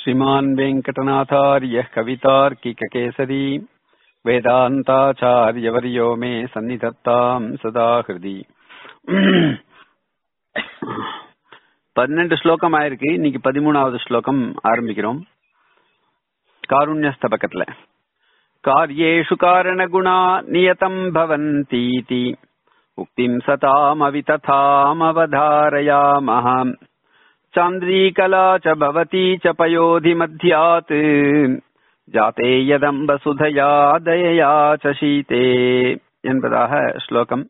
श्रीमान् वेङ्कटनाथार्यः कवितार्किककेसरी वेदान्ताचार्यवर्यो मे सन्निधत्ताम् सदा ஹிருதி பன்னெண்டு ஸ்லோகம் ஆயிருக்கு இன்னைக்கு பதிமூணாவது ஸ்லோகம் ஆரம்பிக்கிறோம் காருண்யஸ்தபகத்துல காரியேஷு காரணகுணா நியதம் பவந்தீதி உக்திம் சதாமவிததாமவதாரயாமः चान्द्रीकला च भवती च पयोधि मध्यात् जाते यदम्ब सुधया दयया च शीते என்பதாக ஸ்லோகம்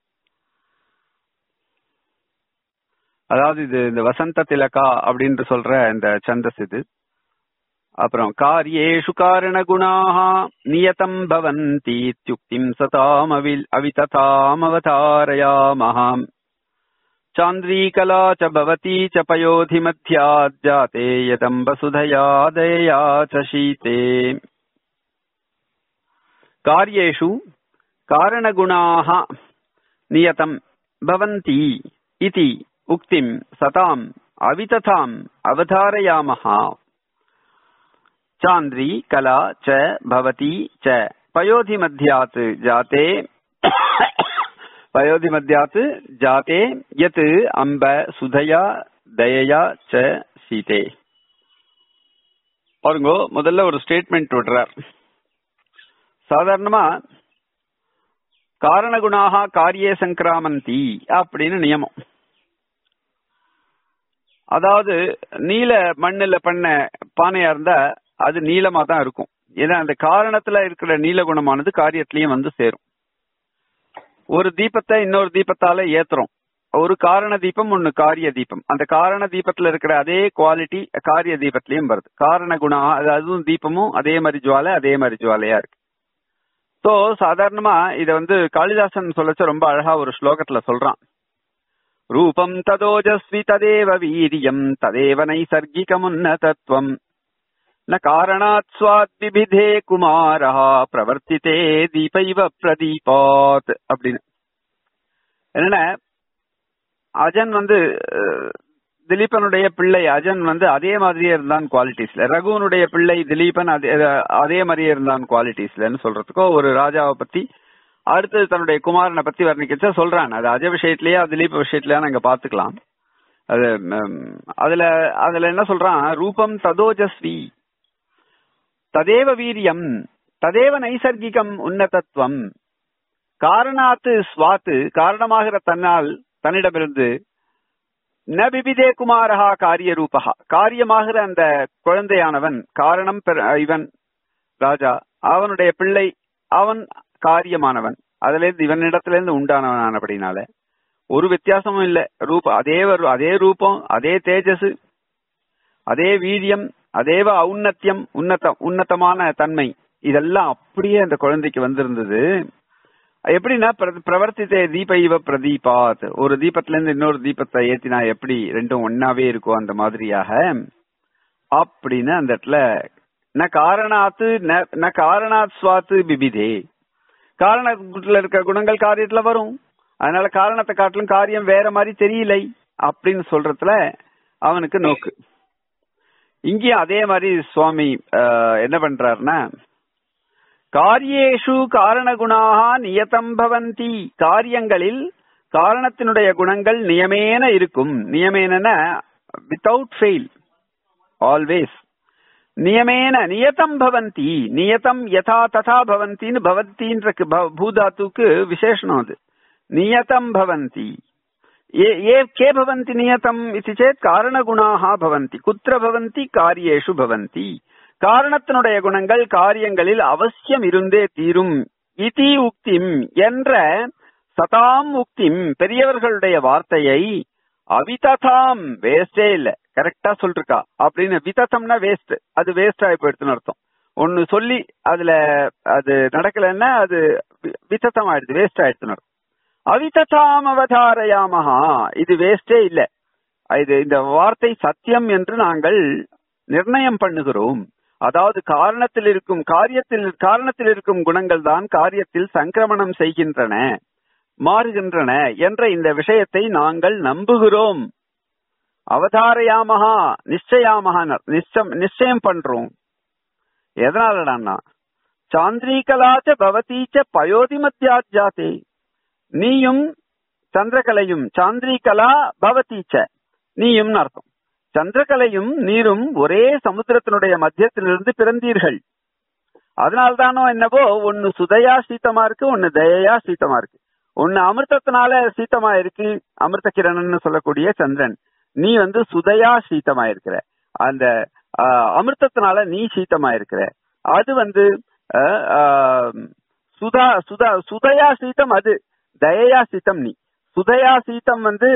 அதாவது இது இந்த வசந்த திலகா அப்படின்னு சொல்ற இந்த சந்தஸ் இது அப்புறம் காரியேஷு காரண குணாக நியதம் பவந்தி இத்யுக்திம் சதாம் அவில் அவிததாம் அவதாரயாமஹாம் चान्द्रीकला च भवती च पयोधि मध्याज्जाते यदम्ब सुधया दयया च शीते कार्येषु कारणगुणाः नियतम् भवन्ति इति उक्तिम् सताम् अवितथाम् अवधारयामः चान्द्री कला च भवती च पयोधिमध्यात् जाते பயோதிமத்தியாத்து ஜாதே யத் அம்ப சுதயா தயயா ச சீதே பாருங்க முதல்ல ஒரு ஸ்டேட்மெண்ட் விடுறார் சாதாரணமா காரணகுணாக காரியே சங்கிராமந்தி அப்படின்னு நியமம் அதாவது நீல மண்ணுல பண்ண பானையா இருந்தா அது நீளமா தான் இருக்கும் ஏன்னா அந்த காரணத்துல இருக்கிற நீல குணமானது காரியத்திலயும் வந்து சேரும் ஒரு தீபத்தை இன்னொரு தீபத்தால ஏத்துறோம் ஒரு காரண தீபம் ஒன்னு காரிய தீபம் அந்த காரண தீபத்துல இருக்கிற அதே குவாலிட்டி காரிய தீபத்திலயும் வருது காரண குணம் அதுவும் தீபமும் அதே மாதிரி ஜுவாலை அதே மாதிரி ஜுவாலையா இருக்கு சோ சாதாரணமா இத வந்து காளிதாசன் சொல்லச்ச ரொம்ப அழகா ஒரு ஸ்லோகத்துல சொல்றான் ரூபம் ததோஜஸ்வி ததேவ வீரியம் ததேவ நைசர்கிகமுன்னதத்துவம் ந காரணாத் ஸ்வாத்விபிதே குமாரா பிரவர்த்தித்தே தீபைவ பிரதீபாத் அப்படின்னு என்னன்னா அஜன் வந்து திலீபனுடைய பிள்ளை அஜன் வந்து அதே மாதிரியே இருந்தான் குவாலிட்டிஸ்ல ரகுவனுடைய பிள்ளை திலீபன் அதே அதே மாதிரியே இருந்தான் குவாலிட்டிஸ்லன்னு சொல்றதுக்கோ ஒரு ராஜாவை பத்தி அடுத்தது தன்னுடைய குமாரனை பத்தி வர்ணிக்கச்சா சொல்றான் அது அஜ விஷயத்திலேயே திலீப விஷயத்திலேயே நாங்க பாத்துக்கலாம் அது அதுல அதுல என்ன சொல்றான் ரூபம் ததோஜஸ்வி ததேவ வீரியம் ததேவ நைசர்கிகம் உன்னதத்துவம் காரணாத்து ஸ்வாத்து காரணமாகிற தன்னால் தன்னிடமிருந்து ந பிபிதே குமாரஹா காரிய ரூபகா காரியமாகிற அந்த குழந்தையானவன் காரணம் இவன் ராஜா அவனுடைய பிள்ளை அவன் காரியமானவன் அதுல இருந்து இவனிடத்துல இருந்து உண்டானவன் ஆனபடினால ஒரு வித்தியாசமும் இல்ல ரூபம் அதே அதே ரூபம் அதே தேஜஸ் அதே வீரியம் அதேவ ஔன்னத்தியம் உன்னதம் உன்னதமான தன்மை இதெல்லாம் அப்படியே அந்த குழந்தைக்கு வந்திருந்தது எப்படின்னா பிரவர்த்தித்த தீப இவ பிரதீபாத் ஒரு தீபத்துல இருந்து இன்னொரு தீபத்தை ஏத்தினா எப்படி ரெண்டும் ஒன்னாவே இருக்கும் அந்த மாதிரியாக அப்படின்னு அந்த இடத்துல ந காரணாத்து ந காரணாத் சுவாத்து பிபிதே காரணத்துல இருக்க குணங்கள் காரியத்துல வரும் அதனால காரணத்தை காட்டிலும் காரியம் வேற மாதிரி தெரியலை அப்படின்னு சொல்றதுல அவனுக்கு நோக்கு இங்கேயும் அதே மாதிரி சுவாமி என்ன பண்றாருன்னா காரியேஷு காரணகுணாக நியதம் பவந்தி காரியங்களில் காரணத்தினுடைய குணங்கள் நியமேன இருக்கும் நியமேன வித்தவுட் ஃபெயில் ஆல்வேஸ் நியமேன நியதம் பவந்தி நியதம் யதா ததா பவந்தின்னு பவந்தின்ற பூதாத்துக்கு விசேஷனம் அது நியதம் பவந்தி ये के भवन्ति नियतम् इति चेत् कारणगुणाः भवन्ति कुत्र भवन्ति कार्येषु भवन्ति காரணத்தினுடைய குணங்கள் காரியங்களில் அவசியம் இருந்தே தீரும் இதி உக்திம் என்ற சதாம் உக்திம் பெரியவர்களுடைய வார்த்தையை அவிததாம் வேஸ்டே இல்ல கரெக்டா சொல்லிருக்கா அப்படின்னு விதத்தம்னா வேஸ்ட் அது வேஸ்ட் ஆகி போயிடுதுன்னு அர்த்தம் ஒன்னு சொல்லி அதுல அது நடக்கலன்னா அது விதத்தம் ஆயிடுது வேஸ்ட் ஆயிடுதுன்னு அர்த்தம் அவிததாம் அவதாரயாமஹா இது வேஸ்டே இல்ல இது இந்த வார்த்தை சத்தியம் என்று நாங்கள் நிர்ணயம் பண்ணுகிறோம் அதாவது காரணத்தில் இருக்கும் காரியத்தில் காரணத்தில் இருக்கும் குணங்கள் தான் காரியத்தில் சங்கிரமணம் செய்கின்றன மாறுகின்றன என்ற இந்த விஷயத்தை நாங்கள் நம்புகிறோம் அவதாரயாமஹா நிச்சயாமஹா நிச்சயம் நிச்சயம் பண்றோம் எதனாலடான்னா சாந்திரீகலாச்ச பவதீச்ச பயோதி மத்தியாஜாத்தே நீயும் சந்திரகலையும் சாந்திரீகலா பவதீச்ச நீயும் அர்த்தம் சந்திரகலையும் நீரும் ஒரே சமுத்திரத்தினுடைய மத்தியத்திலிருந்து பிறந்தீர்கள் அதனால்தானோ என்னவோ ஒன்னு சுதையா சீத்தமா இருக்கு ஒன்னு தயையா சீத்தமா இருக்கு ஒன்னு அமிர்தத்தினால சீத்தமா இருக்கு அமிர்த கிரணன் சொல்லக்கூடிய சந்திரன் நீ வந்து சுதையா சீத்தமா இருக்கிற அந்த அமிர்தத்தினால நீ சீத்தமா இருக்கிற அது வந்து சுதா சுதா சுதையா சீத்தம் அது தயையா சீத்தம் நீ சுதையா சீத்தம் வந்து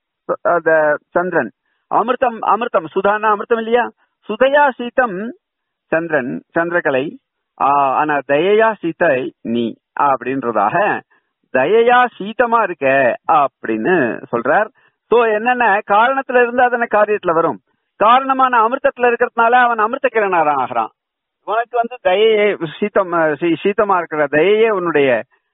சந்திரன் அமிர்தம் அமிர்தம் சுதானா அமிர்தம் இல்லையா சுதையா சீத்தம் சந்திரன் சந்திரகலை ஆனா தயையா சீத்தை நீ அப்படின்றதாக தயையா சீத்தமா இருக்க அப்படின்னு சொல்றார் சோ என்னென்ன காரணத்துல இருந்து அதன காரியத்துல வரும் காரணமான அமிர்தத்துல இருக்கிறதுனால அவன் அமிர்த கிரணாரன் ஆகிறான் உனக்கு வந்து தயையே சீத்தம் சீத்தமா இருக்கிற தயையே உன்னுடைய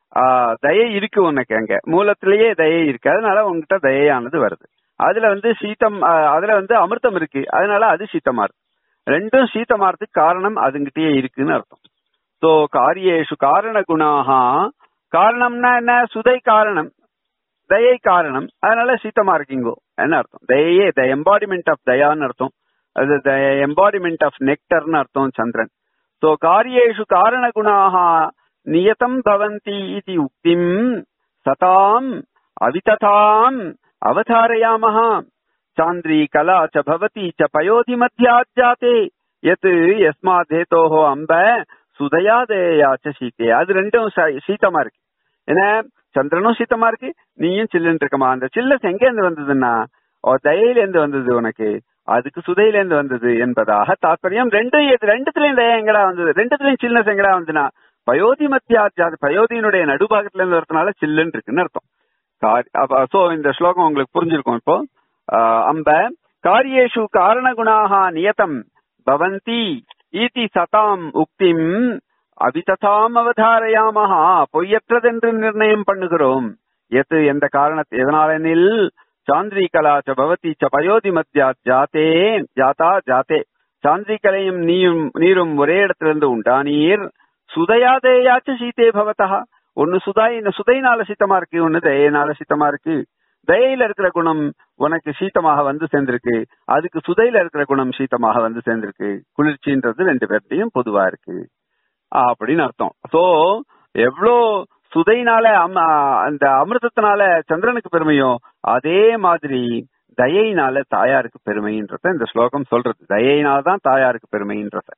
தயை இருக்கு உனக்கு அங்க மூலத்திலேயே தயை இருக்கு அதனால உன்கிட்ட தயையானது வருது அதுல வந்து சீத்தம் அதுல வந்து அமிர்தம் இருக்கு அதனால அது சீத்தமா இருக்கு ரெண்டும் சீத்தமாறதுக்கு காரணம் அதுங்கிட்டயே இருக்குன்னு அர்த்தம் சோ காரியேஷு காரண குணாகா காரணம்னா என்ன சுதை காரணம் தயை காரணம் அதனால சீத்தமா இருக்கீங்கோ என்ன அர்த்தம் தயையே த எம்பாடிமெண்ட் ஆஃப் தயான்னு அர்த்தம் அது த எம்பாடிமெண்ட் ஆஃப் நெக்டர்னு அர்த்தம் சந்திரன் சோ காரியேஷு காரண குணாகா நியதம் பவந்தி இது உக்திம் சதாம் அவிததாம் அவதாரயாமः चान्द्री कला च भवति च पयोधि मध्याज्जाते यत् यस्मात् हेतोः அம்ப சுதயாதேயா ச சீத்தே அது ரெண்டும் சீத்தமா இருக்கு ஏன்னா சந்திரனும் சீத்தமா இருக்கு நீயும் சில்லுன்னு இருக்கமா அந்த சில்லஸ் எங்க இருந்து வந்ததுன்னா தயையில இருந்து வந்தது உனக்கு அதுக்கு சுதையில இருந்து வந்தது என்பதாக தாற்பயம் ரெண்டும் ரெண்டுத்துலயும் தயா எங்கடா வந்தது ரெண்டுத்துலயும் சில்னஸ் எங்கடா வந்ததுன்னா பயோதி மத்தியாஜா பயோதியினுடைய நடுபாகத்துல இருந்து வரதுனால சில்லுன்னு இருக்குன்னு அர்த்தம் சோ இந்த ஸ்லோகம் உங்களுக்கு புரிஞ்சிருக்கும் இப்போ அம்ப காரியேஷு காரணகுணாக நியதம் பவந்தி ஈதி சதாம் உக்திம் அவிததாம் அவதாரயாமஹா பொய்யற்றதென்று நிர்ணயம் பண்ணுகிறோம் எது எந்த காரணத்தை எதனாலெனில் சாந்திரிகலா ச பவதி ச பயோதி மத்தியா ஜாத்தே ஜாதா ஜாத்தே சாந்திரிகலையும் நீயும் நீரும் ஒரே இடத்திலிருந்து உண்டானீர் சுதயாதேயாச்சு சீதே பவதா ஒன்னு சுதாய் இந்த சுதையினால சீத்தமா இருக்கு ஒன்னு தயையினால சீத்தமா இருக்கு தயையில இருக்கிற குணம் உனக்கு சீத்தமாக வந்து சேர்ந்திருக்கு அதுக்கு சுதையில இருக்கிற குணம் சீத்தமாக வந்து சேர்ந்திருக்கு குளிர்ச்சின்றது ரெண்டு பேர்த்தையும் பொதுவா இருக்கு அப்படின்னு அர்த்தம் சோ எவ்வளோ சுதையினால அந்த அமிர்தத்தினால சந்திரனுக்கு பெருமையோ அதே மாதிரி தயையினால தாயாருக்கு பெருமைன்றத இந்த ஸ்லோகம் சொல்றது தயையினால்தான் தாயாருக்கு பெருமைன்றத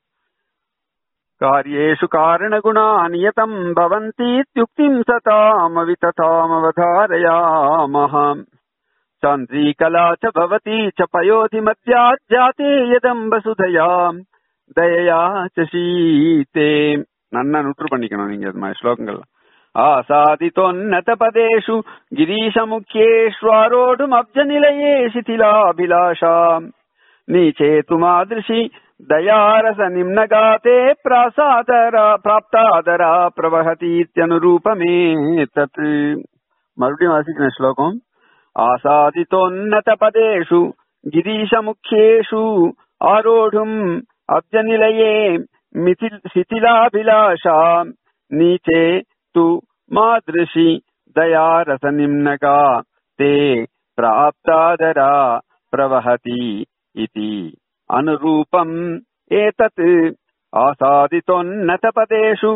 कार्येषु कारणगुणा नियतम् भवन्तीत्युक्तिम् सतामविततामवधारयामः चान्द्रीकला च भवती च पयोधि मध्याज्जाते यदम्ब सुधया தயையா சீதே நன்னா நுற்று பண்ணிக்கணும் நீங்க அது மாதிரி ஸ்லோகங்கள் ஆசாதித்தொன்னத பதேஷு கிரீஷமுக்கியேஷ்வாரோடும் அப்ஜநிலையே சிதிலாபிலாஷாம் நீச்சேத்து மாதிருஷி दयारस निम्नगाते प्रासादरा प्राप्तादरा प्रवहतीत्यनुरूपमे तत् மறுபடியும் வாசிக்கிறேன் ஸ்லோகம் ஆசாதித்தோன்னத பதேஷு கிரீஷமுக்கியேஷு ஆரோடும் அப்ஜநிலையே மிதில் சிதிலாபிலாஷா நீச்சே து மாதృஷி दयारस निम्नगा ते प्राप्तादरा प्रवहति इति अनुरूपम् एतत् आसादितोन्नतपदेषु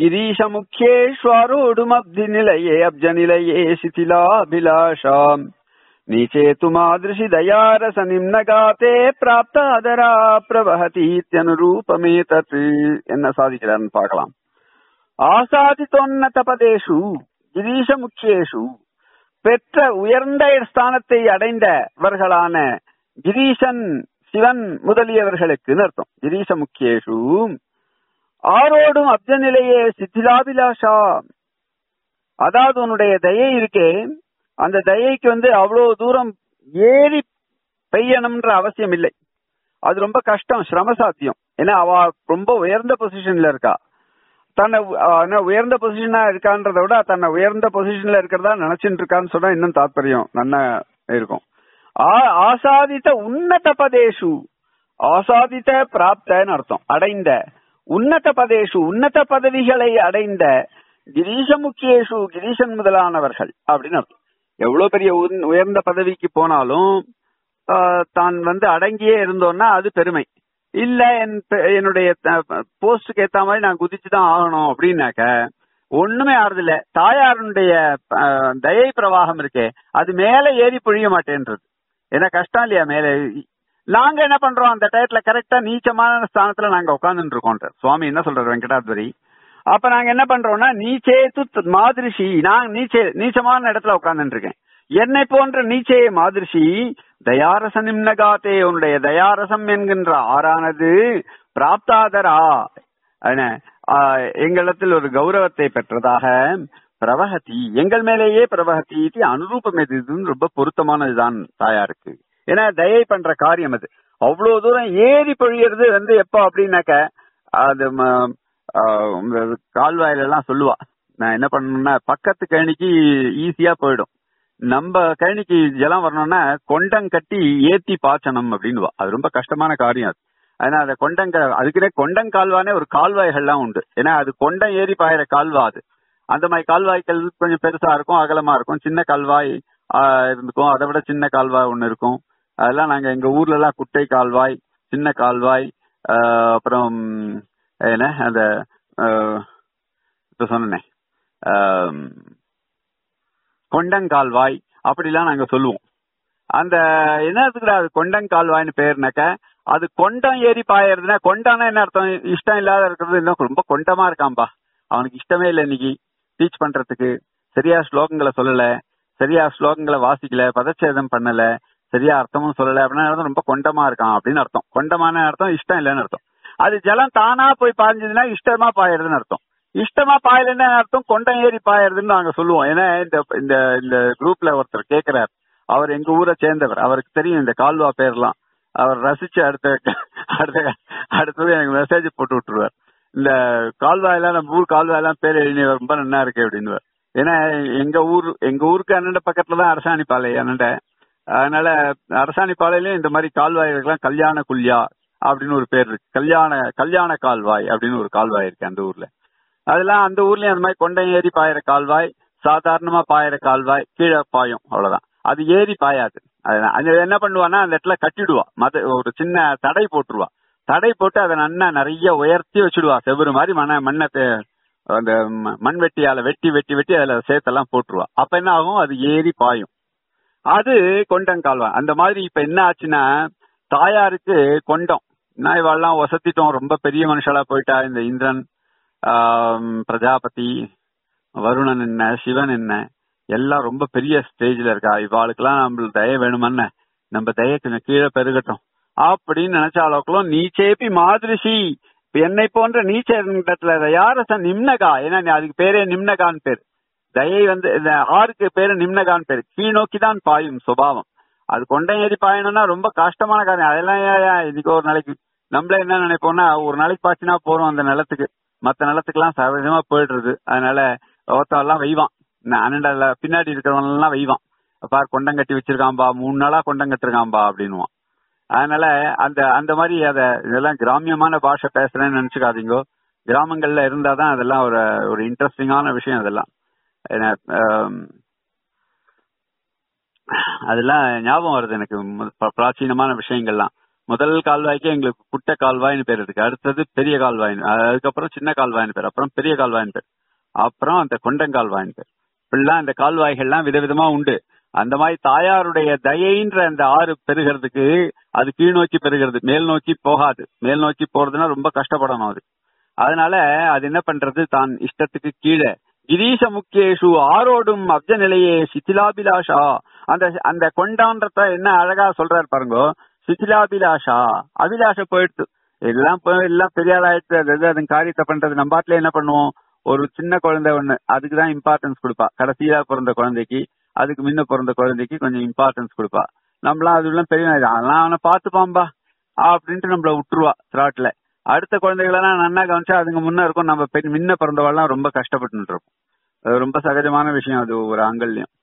गिरीशमुख्येष्वारूढुमब्धिनिलये अब्जनिलये शिथिलाभिलाषाम् नीचेतु मादृशि दयारसनिम्नगाते प्राप्तादरा प्रवहतीत्यनुरूपमेतत् என்ன சாதிக்கிறார்னு பார்க்கலாம் ஆசாதித்தோன்னத பதேஷு கிரீஷ முக்கியேஷு பெற்ற உயர்ந்த ஸ்தானத்தை அடைந்தவர்களான கிரீஷன் சிவன் முதலியவர்களுக்கு அர்த்தம் கிரீஷ முக்கியேஷு ஆரோடும் அப்ஜநிலையே சித்திலாபிலாஷா அதாவது உன்னுடைய தயை இருக்கே அந்த தயைக்கு வந்து அவ்வளவு தூரம் ஏறி பெய்யணும்ன்ற அவசியம் இல்லை அது ரொம்ப கஷ்டம் சிரமசாத்தியம் ஏன்னா அவ ரொம்ப உயர்ந்த பொசிஷன்ல இருக்கா தன்னை உயர்ந்த பொசிஷனா இருக்கான்றத விட தன்னை உயர்ந்த பொசிஷன்ல இருக்கிறதா நினைச்சுட்டு இருக்கான்னு சொன்னா இன்னும் தாத்பரியம் நல்லா இருக்கும் ஆ- ஆசாதித்த உன்னத பதேஷு ஆசாதித்த பிராப்தன்னு அர்த்தம் அடைந்த உன்னத பதேஷு உன்னத பதவிகளை அடைந்த கிரீஷ முக்கியேஷு கிரீஷன் முதலானவர்கள் அப்படின்னு அர்த்தம் எவ்வளவு பெரிய உயர்ந்த- உயர்ந்த பதவிக்கு போனாலும் ஆஹ், தான் வந்து அடங்கியே இருந்தோம்னா அது பெருமை இல்ல என் பெ- என்னுடைய போஸ்டுக்கு ஏத்த மாதிரி நான் குதிச்சு தான் ஆகணும் அப்படின்னாக்க ஒண்ணுமே ஆறுது இல்ல தாயாருடைய ஆஹ், தயை பிரவாகம் இருக்கே அது மேல ஏறி பொழிய மாட்டேன்றது ஏன்னா கஷ்டம் இல்லையா மேல நாங்க என்ன பண்றோம் அந்த டயத்துல கரெக்டா நீச்சமான ஸ்தானத்துல நாங்க உட்கார்ந்துட்டு இருக்கோம் சுவாமி என்ன சொல்றாரு வெங்கடாத்வரி அப்ப நாங்க என்ன பண்றோம்னா நீச்சேத்து மாதிரிஷி நான் நீச்சே நீச்சமான இடத்துல உட்கார்ந்துட்டு இருக்கேன் என்னை போன்ற நீச்சே மாதிரிஷி தயாரச நிம்னகாத்தே உன்னுடைய தயாரசம் என்கின்ற ஆறானது பிராப்தாதரா என்ன, ஆஹ், எங்களிடத்தில் ஒரு கௌரவத்தை பெற்றதாக பிரவகதி எங்கள் மேலேயே பிரவகதி இது அனுரூபம் எது இதுன்னு ரொம்ப பொருத்தமானதுதான் தாயாருக்கு ஏன்னா தயை பண்ற காரியம் அது அவ்வளவு தூரம் ஏறி பொழியறது வந்து எப்போ அப்படின்னாக்க அது ம- ஆஹ், இந்த கால்வாயில எல்லாம் சொல்லுவா நான் என்ன பண்ணணும்னா பக்கத்து கழனிக்கு ஈஸியா போயிடும் நம்ம கழனிக்கு ஜலம் வரணும்னா கொண்டம் கட்டி ஏத்தி பாய்ச்சணும் அப்படின்னுவா அது ரொம்ப கஷ்டமான காரியம் அது அதனால அந்த கொண்டங்க அதுக்குன்னே கொண்டங்கால்வானே ஒரு கால்வாய்கள்லாம் உண்டு ஏன்னா அது கொண்டம் ஏறி பாயிற கால்வா அது அந்த மாதிரி கால்வாய்கள் கொஞ்சம் பெருசா இருக்கும் அகலமா இருக்கும் சின்ன கால்வாய் ஆஹ், இருந்துக்கும் அதை விட சின்ன கால்வாய் ஒண்ணு இருக்கும் அதெல்லாம் நாங்க எங்க ஊர்ல எல்லாம் குட்டை கால்வாய் சின்ன கால்வாய் ஆஹ், அப்புறம் என்ன அந்த ஆஹ், இப்ப சொன்னேனே ஆஹ், கொண்டங்கால்வாய் அப்படிலாம் நாங்க சொல்லுவோம் அந்த என்னத்துக்குடா அது கொண்டங்கால்வாய்னு பேருனாக்க அது கொண்டம் ஏறி பாயறதுன்னா கொண்டானா என்ன அர்த்தம் இஷ்டம் இல்லாத இருக்கிறது இன்னும் ரொம்ப கொண்டமா இருக்காம்பா அவனுக்கு இஷ்டமே இல்லை இன்னைக்கு டீச் பண்றதுக்கு சரியா ஸ்லோகங்களை சொல்லல சரியா ஸ்லோகங்களை வாசிக்கல பதச்சேதம் பண்ணல சரியா அர்த்தமும் சொல்லல அப்படின்னா அர்த்தம் ரொம்ப கொண்டமா இருக்கான் அப்படின்னு அர்த்தம் கொண்டமான அர்த்தம் இஷ்டம் இல்லைன்னு அர்த்தம் அது ஜலம் தானா போய் பாய்ஞ்சதுன்னா இஷ்டமா பாயறதுன்னு அர்த்தம் இஷ்டமா பாயலன்னு அர்த்தம் கொண்டம் ஏறி பாயறதுன்னு நாங்க சொல்லுவோம் ஏன்னா இந்த இந்த இந்த குரூப்ல ஒருத்தர் கேக்குறார் அவர் எங்க ஊரை சேர்ந்தவர் அவருக்கு தெரியும் இந்த கால்வா பேர்லாம் அவர் ரசிச்சு அடுத்த அடுத்த அடுத்தது எனக்கு மெசேஜ் போட்டு விட்டுருவார் இந்த கால்வாயெல்லாம் நம்ம ஊர் கால்வாயெல்லாம் பேர் எழுதி ரொம்ப நல்லா இருக்கு அப்படின்னு ஏன்னா எங்க ஊர் எங்க ஊருக்கு அண்ணண்ட பக்கத்துல தான் அரசாணிப்பாலை அண்ணண்ட அதனால அரசாணிப்பாலையிலயும் இந்த மாதிரி கால்வாய்களுக்கெல்லாம் கல்யாண குல்யா அப்படின்னு ஒரு பேர் இருக்கு கல்யாண கல்யாண கால்வாய் அப்படின்னு ஒரு கால்வாய் இருக்கு அந்த ஊர்ல அதெல்லாம் அந்த ஊர்லயும் அந்த மாதிரி கொண்டை ஏறி பாயிற கால்வாய் சாதாரணமா பாயிற கால்வாய் கீழே பாயும் அவ்வளவுதான் அது ஏறி பாயாது அது அது என்ன பண்ணுவான்னா அந்த இடத்துல கட்டிடுவா மத ஒரு சின்ன தடை போட்டுருவா தடை போட்டு அதை நன்னா நிறைய உயர்த்தி வச்சுடுவா செவ்வறு மாதிரி மண்ண மண்ணை தே- அந்த ம- மண்வெட்டியால வெட்டி வெட்டி வெட்டி அதுல சேத்தெல்லாம் போட்டுருவா அப்ப என்ன ஆகும் அது ஏறி பாயும் அது கொண்டங்கால்வாய் அந்த மாதிரி இப்ப என்ன ஆச்சுன்னா தாயாருக்கு கொண்டம் நான் இவாள்லாம் வசத்திட்டோம் ரொம்ப பெரிய மனுஷாலா போயிட்டா இந்த இந்திரன் ஆம், பிரஜாபதி வருணன் என்ன சிவன் என்ன எல்லாம் ரொம்ப பெரிய ஸ்டேஜ்ல இருக்கா இவாளுக்கெல்லாம் நம்மளுக்கு தய வேணுமன்ன நம்ம தய கொஞ்சம் கீழே பெருகட்டும் அப்படின்னு நினைச்சாலும் நீச்சேப்பி மாதிரிசி இப்ப என்னை போன்ற நீச்சத்துல யாரச நிம்னகா ஏன்னா நீ அதுக்கு பேரே நிம்னகான் பேர் தயை வந்து இந்த ஆறுக்கு பேரு நிம்னகான் பேர் கீழ்நோக்கி தான் பாயும் சுபாவம் அது கொண்டை ஏறி பாயணும்னா ரொம்ப கஷ்டமான காரியம் அதெல்லாம் ஏன் ஏன் இன்னைக்கு ஒரு நாளைக்கு நம்மள என்ன நினைப்போம்னா ஒரு நாளைக்கு பாய்ச்சினா போறோம் அந்த நிலத்துக்கு மத்த நிலத்துக்குலாம் சகஜமா போயிடுறது அதனால ஒருத்தவெல்லாம் வைவான் அண்ணன்ல பின்னாடி இருக்கிறவன் எல்லாம் வைவான் பார் கொண்டம் கட்டி வச்சிருக்கான்பா மூணு நாளா கொண்டம் கட்டிருக்கான்பா அப்படின்னுவான் அதனால அந்த அந்த மாதிரி அத இதெல்லாம் கிராமியமான பாஷை பேசுறேன்னு நினைச்சுக்காதீங்கோ கிராமங்கள்ல இருந்தாதான் அதெல்லாம் ஒரு ஒரு இன்ட்ரெஸ்டிங்கான விஷயம் அதெல்லாம் ஏன்னா, ஆம், அதெல்லாம் ஞாபகம் வருது எனக்கு மு- ப- பிராச்சீனமான விஷயங்கள்லாம் முதல் கால்வாய்க்கே எங்களுக்கு குட்டை கால்வாய்னு பேர் இருக்கு அடுத்தது பெரிய கால்வாய்னு அதுக்கப்புறம் சின்ன கால்வாய்னு பேர் அப்புறம் பெரிய கால்வாய்னு பேர் அப்புறம் அந்த கொண்டங்கால்வாய்னு பேர் இப்படிலாம் இந்த கால்வாய்கள்லாம் விதவிதமா உண்டு அந்த மாதிரி தாயாருடைய தயைன்ற அந்த ஆறு பெருகிறதுக்கு அது கீழ் நோக்கி பெருகிறது மேல் நோக்கி போகாது மேல் நோக்கி போறதுன்னா ரொம்ப கஷ்டப்படணும் அது அதனால அது என்ன பண்றது தான் இஷ்டத்துக்கு கீழே கிரீஷ முக்கியேஷு ஆரோடும் அப்ஜ நிலையே சித்திலாபிலாஷா அந்த அந்த கொண்டான்றத என்ன அழகா சொல்றாரு பாருங்க சித்திலாபிலாஷா அபிலாஷ போயிடுத்து எல்லாம் போய் எல்லாம் பெரிய ஆளாயிடுச்சு அது அது அதன் காரியத்தை பண்றது நம்ம பாட்டுல என்ன பண்ணுவோம் ஒரு சின்ன குழந்தை ஒண்ணு அதுக்கு தான் இம்பார்ட்டன்ஸ் கொடுப்பா கடைசியா பிறந்த குழந்தைக்கு அதுக்கு முன்ன பிறந்த குழந்தைக்கு கொஞ்சம் இம்பார்ட்டன்ஸ் கொடுப்பா நம்மளாம் அதுலாம் பெரிய அதெல்லாம் அவனை பார்த்துப்பாம்பா அப்படின்ட்டு நம்மள விட்டுருவா திராட்ல அடுத்த குழந்தைகளெல்லாம் நன்னா கவனிச்சா அதுங்க முன்ன இருக்கும் நம்ம பெண் முன்ன பிறந்தவாள்லாம் ரொம்ப கஷ்டப்பட்டு இருப்போம் அது ரொம்ப சகஜமான விஷயம் அது ஒரு ஆங்கல்யம்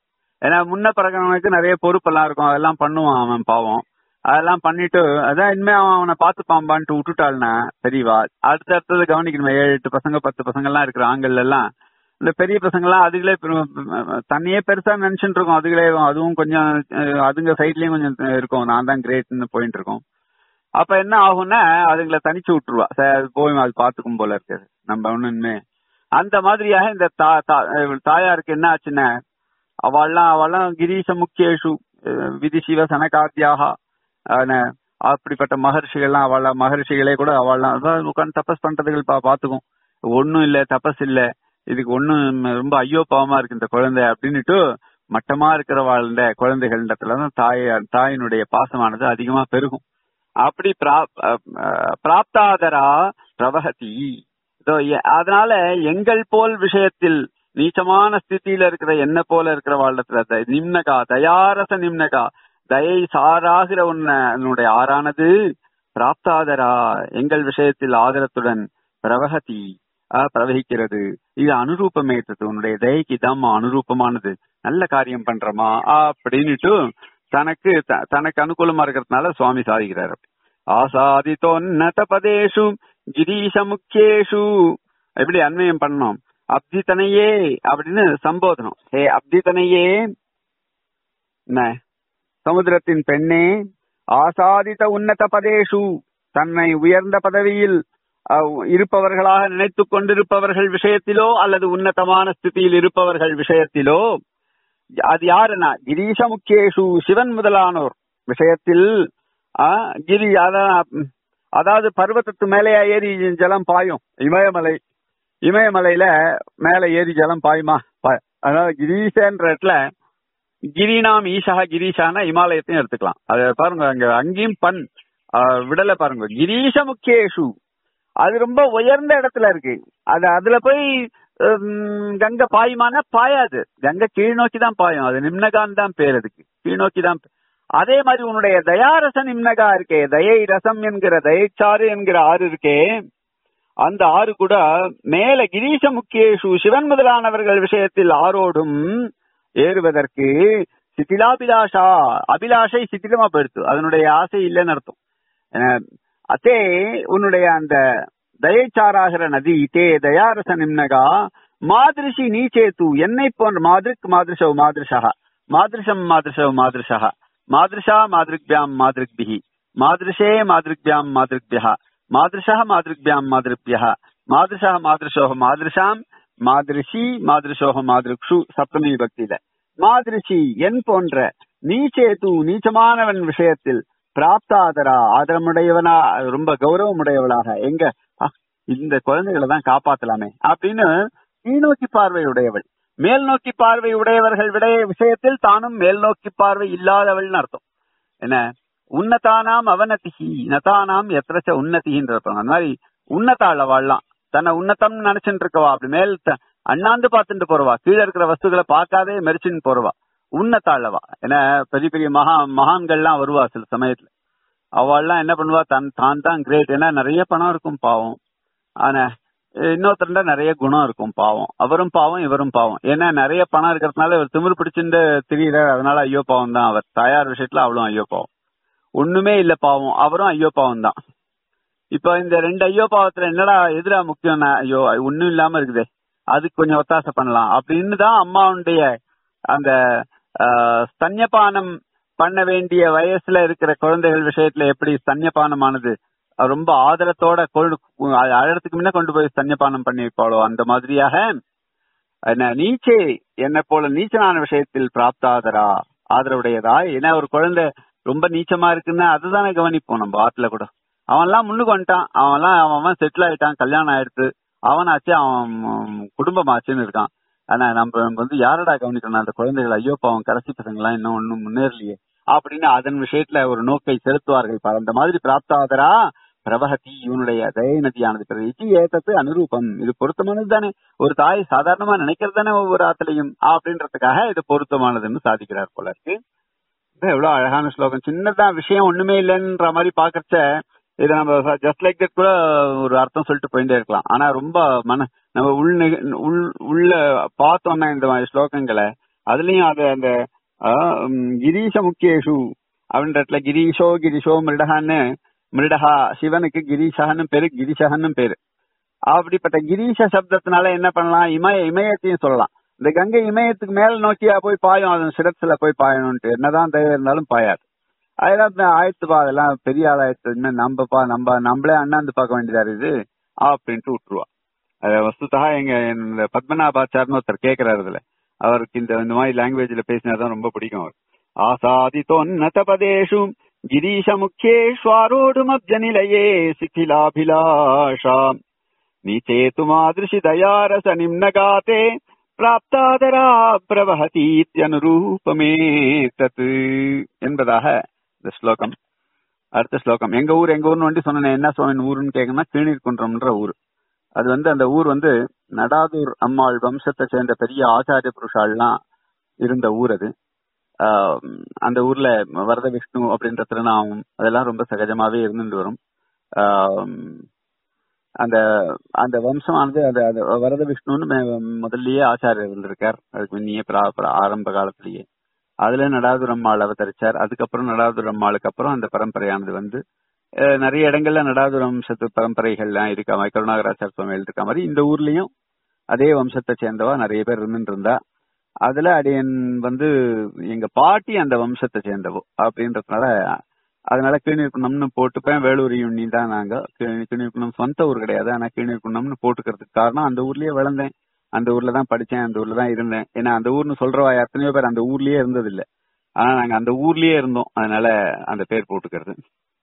ஏன்னா முன்ன பிறகுறவனுக்கு நிறைய பொறுப்பெல்லாம் இருக்கும் அதெல்லாம் பண்ணுவான் அவன் பாவம் அதெல்லாம் பண்ணிட்டு அதான் இனிமே அவன் அவனை பாத்துப்பான்பான்ட்டு விட்டுட்டாள்னா தெரியவா அடுத்த அடுத்தது கவனிக்கணுமே ஏழு எட்டு பசங்க பத்து பசங்க எல்லாம் இருக்கிற ஆண்கள் எல்லாம் இந்த பெரிய பசங்க எல்லாம் அதுகளே பெரு- தன்னையே பெருசா நினைச்சுட்டு இருக்கோம் அதுகளே அதுவும் கொஞ்சம் அஹ், அதுங்க சைட்லயும் கொஞ்சம் இருக்கும் நான் தான் கிரேட்னு போயிட்டு இருக்கோம் அப்ப என்ன ஆகும்னா அதுங்களை தனிச்சு விட்டுருவா சரி அது போய் அது பாத்துக்கும் போல இருக்கு நம்ம ஒண்ணுமே அந்த மாதிரியாக இந்த தா- தா- அஹ், தாயாருக்கு என்ன ஆச்சுன்னா அவள்லாம் அவள்லாம் கிரீஷ முக்கியேஷு அஹ், விதி சிவ சனகாத்தியாக ஆன- அப்படிப்பட்ட மகர்ஷிகள்லாம் அவள மகர்ஷிகளே கூட அவள்லாம் அதான் உட்காந்து தபஸ் பண்றதுகள் பா பாத்துக்கும் ஒண்ணும் இல்ல தபஸ் இல்ல இதுக்கு ஒண்ணும் ரொம்ப ஐயோ பாவமா இருக்கு இந்த குழந்தை அப்படின்னுட்டு மட்டமா இருக்கிற வாழ்ந்த குழந்தைகளிடத்துல தான் தாய தாயினுடைய பாசமானது அதிகமா பெருகும் அப்படி பிராப்- அஹ் அஹ் பிராப்தாதரா பிரவகதி இதோ எ- அதனால எங்கள் போல் விஷயத்தில் நீச்சமான ஸ்திதியில இருக்கிற என்ன போல இருக்கிற வாழ்டத்துல த- நிம்னகா தயாரச நிம்னகா தயை சாராகிற உன்னுடைய ஆறானது பிராப்தாதரா எங்கள் விஷயத்தில் ஆதரத்துடன் பிரவகதி அஹ், பிரவகிக்கிறது இது அனுரூபமேற்றது உன்னுடைய தயைக்கு இதாம்மா அனுரூபமானது நல்ல காரியம் பண்றமா அப்படின்னுட்டு தனக்கு த- தனக்கு அனுகூலமா இருக்கிறதுனால சுவாமி சாதிக்கிறார் ஆசாதித்தோன்னத பதேஷு கிரீஷ முக்கியேஷு எப்படி அன்வயம் பண்ணணும் அப்தித்தனையே அப்படின்னு சம்போதனம் ஹே அப்தித்தனையே என்ன சமுத்திரத்தின் பெண்ணே ஆசாதித்த உன்னத பதேஷு தன்னை உயர்ந்த பதவியில் அஹ், இருப்பவர்களாக நினைத்துக் கொண்டிருப்பவர்கள் விஷயத்திலோ அல்லது உன்னதமான ஸ்திதியில் இருப்பவர்கள் விஷயத்திலோ அது யாருன்னா கிரீஷ முக்கியேஷு சிவன் முதலானோர் விஷயத்தில் ஆ, கிரி அதான், ம், அதாவது பர்வதத்து மேலே ஏறி ஜலம் பாயும் இமயமலை இமயமலையில மேல ஏறி ஜலம் பாயுமா பா- அதாவது கிரீஷன்ற இடத்துல கிரினாம் ஈஷா கிரீஷானா இமாலயத்தையும் எடுத்துக்கலாம் அது பாருங்க அங்க அங்கேயும் பண் ஆ, விடல பாருங்க கிரீஷ முக்கியேஷு அது ரொம்ப உயர்ந்த இடத்துல இருக்கு அது அதுல போய் ஹம், கங்கை பாயுமானா பாயாது கங்கை கீழ் நோக்கி தான் பாயும் அது நிம்னகான் தான் பேர் அதுக்கு கீழ் நோக்கி தான் அதே மாதிரி உன்னுடைய தயாரச நிம்னகா இருக்கே தயை ரசம் என்கிற தயச்சாறு என்கிற ஆறு இருக்கே அந்த ஆறு கூட மேல கிரீஷ முக்கியேஷு சிவன் முதலானவர்கள் விஷயத்தில் ஆரோடும் ஏறுவதற்கு சிதிலாபிலாஷா அபிலாஷை சித்திலமா போயிடுத்து அதனுடைய ஆசை இல்லைன்னு அர்த்தம் அஹ் அதே உன்னுடைய அந்த தயச்சாராகிற நதி தே தயாரச நிம்னகா மாதிரிஷி நீச்சேத்து என்னை போன்ற மாதிரிக் மாதிரிஷவ் மாதிரிஷா மாதிரிஷம் மாதிரிஷவ் மாதிரிஷா மாதிரிஷா மாதிரிக்பியாம் மாதிரிக்பிஹி மாதிரிஷே மாதிரிக்பியாம் மாதிரிக்பியா மாதிரிஷா மாதிரிக்பியாம் மாதிரிப்யா மாதிரிஷா மாதிரிஷோக மாதிரிஷாம் மாதிரிஷி மாதிரிஷோக மாதிரிக்ஷு சப்தமி பக்தியில மாதிரிஷி என் போன்ற நீச்சேத்து நீச்சமானவன் விஷயத்தில் பிராப்தாதரா ஆதரமுடையவனா ரொம்ப கௌரவமுடையவளாக எங்க ஆ, இந்த குழந்தைகளை தான் காப்பாத்தலாமே அப்படின்னு கீழ்நோக்கி பார்வை உடையவள் மேல் நோக்கி பார்வை உடையவர்கள் விட விஷயத்தில் தானும் மேல் நோக்கி பார்வை இல்லாதவள்னு அர்த்தம் என்ன உன்னதானாம் அவநதிஹி நதானாம் எத்திரச்ச உன்னதின்ற அர்த்தம் அந்த மாதிரி உன்னதாள வாழலாம் தன்னை உன்னதம்னு நினைச்சுட்டு இருக்கவா அப்படி மேல் த- அண்ணாந்து பார்த்துட்டு போறவா கீழே இருக்கிற வஸ்துகளை பார்க்காதே மெரிச்சுன்னு போறவா உன்னதாளவா ஏன்னா பெரிய பெரிய மகா மகான்கள்லாம் வருவா சில சமயத்துல அவள்லாம் என்ன பண்ணுவா தன் தான் தான் கிரேட் ஏன்னா நிறைய பணம் இருக்கும் பாவம் ஆனா இன்னொருத்தருண்ட நிறைய குணம் இருக்கும் பாவம் அவரும் பாவம் இவரும் பாவம் ஏன்னா நிறைய பணம் இருக்கிறதுனால இவர் திமிரு பிடிச்சிருந்து திரியிறார் அதனால ஐயோ பாவம் தான் அவர் தாயார் விஷயத்துல அவளும் ஐயோ பாவம் ஒண்ணுமே இல்ல பாவம் அவரும் ஐயோ பாவம் தான் இப்ப இந்த ரெண்டு ஐயோ பாவத்துல என்னடா எதிரா முக்கியம் ஐயோ ஒண்ணும் இல்லாம இருக்குதே அதுக்கு கொஞ்சம் ஒத்தாசை பண்ணலாம் அப்படின்னு தான் அம்மாவுடைய அந்த ஆஹ், ஸ்தன்யபானம் பண்ண வேண்டிய வயசுல இருக்கிற குழந்தைகள் விஷயத்துல எப்படி ஸ்தன்யபானமானது அது ரொம்ப ஆதரத்தோட கொண்டு அது அழறதுக்கு முன்ன கொண்டு போய் ஸ்தன்யபானம் பண்ணி வைப்பாளோ அந்த மாதிரியாக என்ன நீச்சே என்ன போல நீச்சனான விஷயத்தில் பிராப்தாதரா ஆதரவுடையதா ஏன்னா ஒரு குழந்தை ரொம்ப நீச்சமா இருக்குன்னா அதுதானே கவனிப்போம் நம்ம ஆத்துல கூட அவன்லாம் முன்னுக்கு வந்துட்டான் அவன்லாம் அவன் செட்டில் ஆயிட்டான் கல்யாணம் ஆயிடுத்து அவனாச்சு அவன் ம், குடும்பமாச்சுன்னு இருக்கான் ஆனா நம்ம வந்து யாரடா கவனிக்கணும் அந்த குழந்தைகள் ஐயோ பாவம் கடைசி பசங்களாம் இன்னும் ஒன்னும் முன்னேறலையே அப்படின்னு அதன் விஷயத்துல ஒரு நோக்கை செலுத்துவார்கள் பாரு. அந்த மாதிரி பிராப்தாதரா பிரவகதி இவனுடைய தயை நதியானது பிறகு இது ஏத்தத்து அனுரூபம் இது பொருத்தமானது தானே ஒரு தாய் சாதாரணமா நினைக்கிறது தானே ஒவ்வொரு ஆத்திலையும் அப்படின்றதுக்காக இது பொருத்தமானதுன்னு சாதிக்கிறார் போல இருக்கு இது எவ்வளவு அழகான ஸ்லோகம் சின்னதான் விஷயம் ஒண்ணுமே இல்லைன்ற மாதிரி பாக்கறச்ச இதை நம்ம ஜஸ்ட் லைக் தட் கூட ஒரு அர்த்தம் சொல்லிட்டு போயிட்டே இருக்கலாம் ஆனா ரொம்ப மன நம்ம உள் நெ- உள் உள்ள பார்த்தோம்னா இந்த மாதிரி ஸ்லோகங்களை அதுலயும் அது அந்த ஆஹ், உம், கிரீஷ முக்கியேஷு அப்படின்ற இடத்துல கிரீஷோ கிரிஷோ மிருடகான்னு மிருடகா சிவனுக்கு கிரீஷான்னு பேரு கிரிஷகன்னு பேரு அப்படிப்பட்ட கிரீஷ சப்தத்தினால என்ன பண்ணலாம் இமய இமயத்தையும் சொல்லலாம் இந்த கங்கை இமயத்துக்கு மேல நோக்கியா போய் பாயும் அதன் சிரத்துல போய் பாயணும்ட்டு என்னதான் தேவை இருந்தாலும் பாயாது அதெல்லாம் இந்த ஆயத்துப்பா அதெல்லாம் பெரிய ஆளாயத்து இன்னும் நம்பப்பா நம்ம நம்மளே அண்ணாந்து பார்க்க வேண்டியதா இருக்குது அப்படின்ட்டு விட்டுருவா அது வஸ்துதா எங்க இந்த பத்மநாபாச்சார்னு ஒருத்தர் கேக்குறாரு இதுல அவருக்கு இந்த இந்த மாதிரி லாங்குவேஜ்ல பேசினாதான் ரொம்ப பிடிக்கும் அவர் ஆசாதித்தோன்னத பதேஷு கிரீஷ முக்கியேஷ்வாரோடுமப்ஜ நிலையே சிथिलाभिलाषा நீச்சேத்து மாதிருஷி தயாரச நிம்னகாத்தே பிராப்தாதரா பிரவஹதீத்யனுரூபமே தத்து என்பதாக இந்த ஸ்லோகம் அடுத்த ஸ்லோகம் எங்க ஊர் எங்க ஊர்னு வண்டி சொன்னேன் என்ன சுவாமி ஊருன்னு கேட்கணும்னா கீழ்நீர்குன்றம்ன்ற ஊர் அது வந்து அந்த ஊர் வந்து நடாதூர் அம்மாள் வம்சத்தை சேர்ந்த பெரிய ஆச்சாரிய புருஷாள்லாம் இருந்த ஊர் அது ஆஹ் அந்த ஊர்ல வரத விஷ்ணு அப்படின்ற திருநாமம் அதெல்லாம் ரொம்ப சகஜமாவே இருந்துட்டு வரும் ஆஹ் அந்த அந்த வம்சமானது அந்த அந்த வரத விஷ்ணுன்னு மே- முதல்லயே ஆச்சாரியர் இருக்கார் அதுக்கு முன்னியே பிரா- பிரா- ஆரம்ப காலத்திலேயே அதுல நடாதுர் அம்மாள் அவதரிச்சார் அதுக்கப்புறம் நடாதுர் அம்மாளுக்கு அப்புறம் அந்த பரம்பரையானது வந்து அஹ், நிறைய இடங்கள்ல நடாதுர் வம்சத்து பரம்பரைகள்லாம் இருக்க மாதிரி கருணாகராச்சார சுவாமிகள் இருக்க மாதிரி இந்த ஊர்லயும் அதே வம்சத்தை சேர்ந்தவா நிறைய பேர் இருந்துட்டு இருந்தா அதுல அடியன் வந்து எங்க பாட்டி அந்த வம்சத்தை சேர்ந்தவோ அப்படின்றதுனால அதனால கீழ்நீர்குணம்னு போட்டுப்பேன் வேலூர் யூனி தான் நாங்க கீழ்- கீழ்நீர்குணம் சொந்த ஊர் கிடையாது ஆனா கீழ்நீர்குணம்னு போட்டுக்கிறதுக்கு காரணம் அந்த ஊர்லயே வளர்ந்தேன் அந்த ஊர்ல தான் படிச்சேன் அந்த ஊர்ல தான் இருந்தேன் ஏன்னா அந்த ஊர்னு சொல்றவா எத்தனையோ பேர் அந்த ஊர்லயே இருந்தது இல்ல ஆனா நாங்க அந்த ஊர்லயே இருந்தோம் அதனால அந்த பேர் போட்டுக்கிறது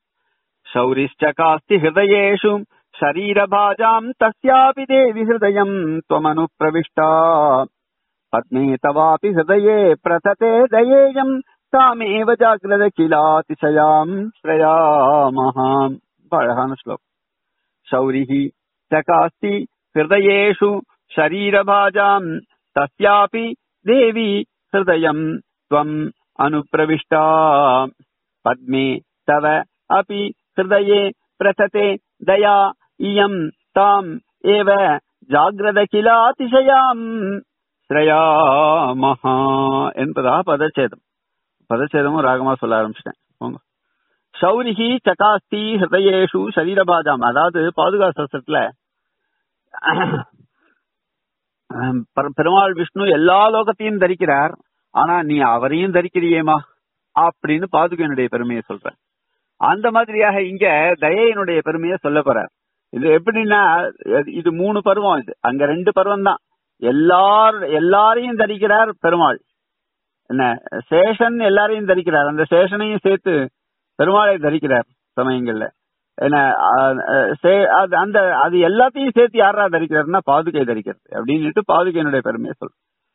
शौरिश्चकास्ति हृदयेषु शरीरभाजाम् तस्यापि देवि हृदयम् त्वमनुप्रविष्टा पद्मे तवापि हृदये प्रथते दयेयम् तामेव जाग्रद किलातिशयाम् श्रयामः अழகான ஸ்லோகம் शौरिः चकास्ति हृदयेषु शरीरभाजाम् तस्यापि देवी हृदयम् त्वम् अनुप्रविष्टा पद्मे तव अपि हृदये प्रथते दया इयम् ताम् एव जाग्रद किलातिशयाम् ஸ்ரயாமஹா என்பதா பதச்சேதம் பதச்சேதமும் ராகமா சொல்ல ஆரம்பிச்சிட்டேன் போங்க சௌரிஹி சகாஸ்தி ஹிருதயேஷு சரீரபாஜாம் அதாவது பாதுகா சஸ்திரத்துல பெரு- பெருமாள் விஷ்ணு எல்லா லோகத்தையும் தரிக்கிறார் ஆனா நீ அவரையும் தரிக்கிறியேமா அப்படின்னு பாதுகையினுடைய பெருமையை சொல்ற அந்த மாதிரியாக இங்க தயையினுடைய பெருமையை சொல்ல போறார் இது எப்படின்னா இது- இது மூணு பருவம் இது அங்க ரெண்டு பருவம் தான் எல்லார் எல்லாரையும் தரிக்கிறார் பெருமாள் என்ன சேஷன் எல்லாரையும் தரிக்கிறார் அந்த சேஷனையும் சேர்த்து பெருமாளை தரிக்கிறார் சமயங்கள்ல என்ன அஹ், அஹ், சே- அது அந்த அது எல்லாத்தையும் சேர்த்து யாரா தரிக்கிறாருன்னா பாதுகை தரிக்கிறது அப்படின்னுட்டு பாதுகையினுடைய பெருமையை சொல்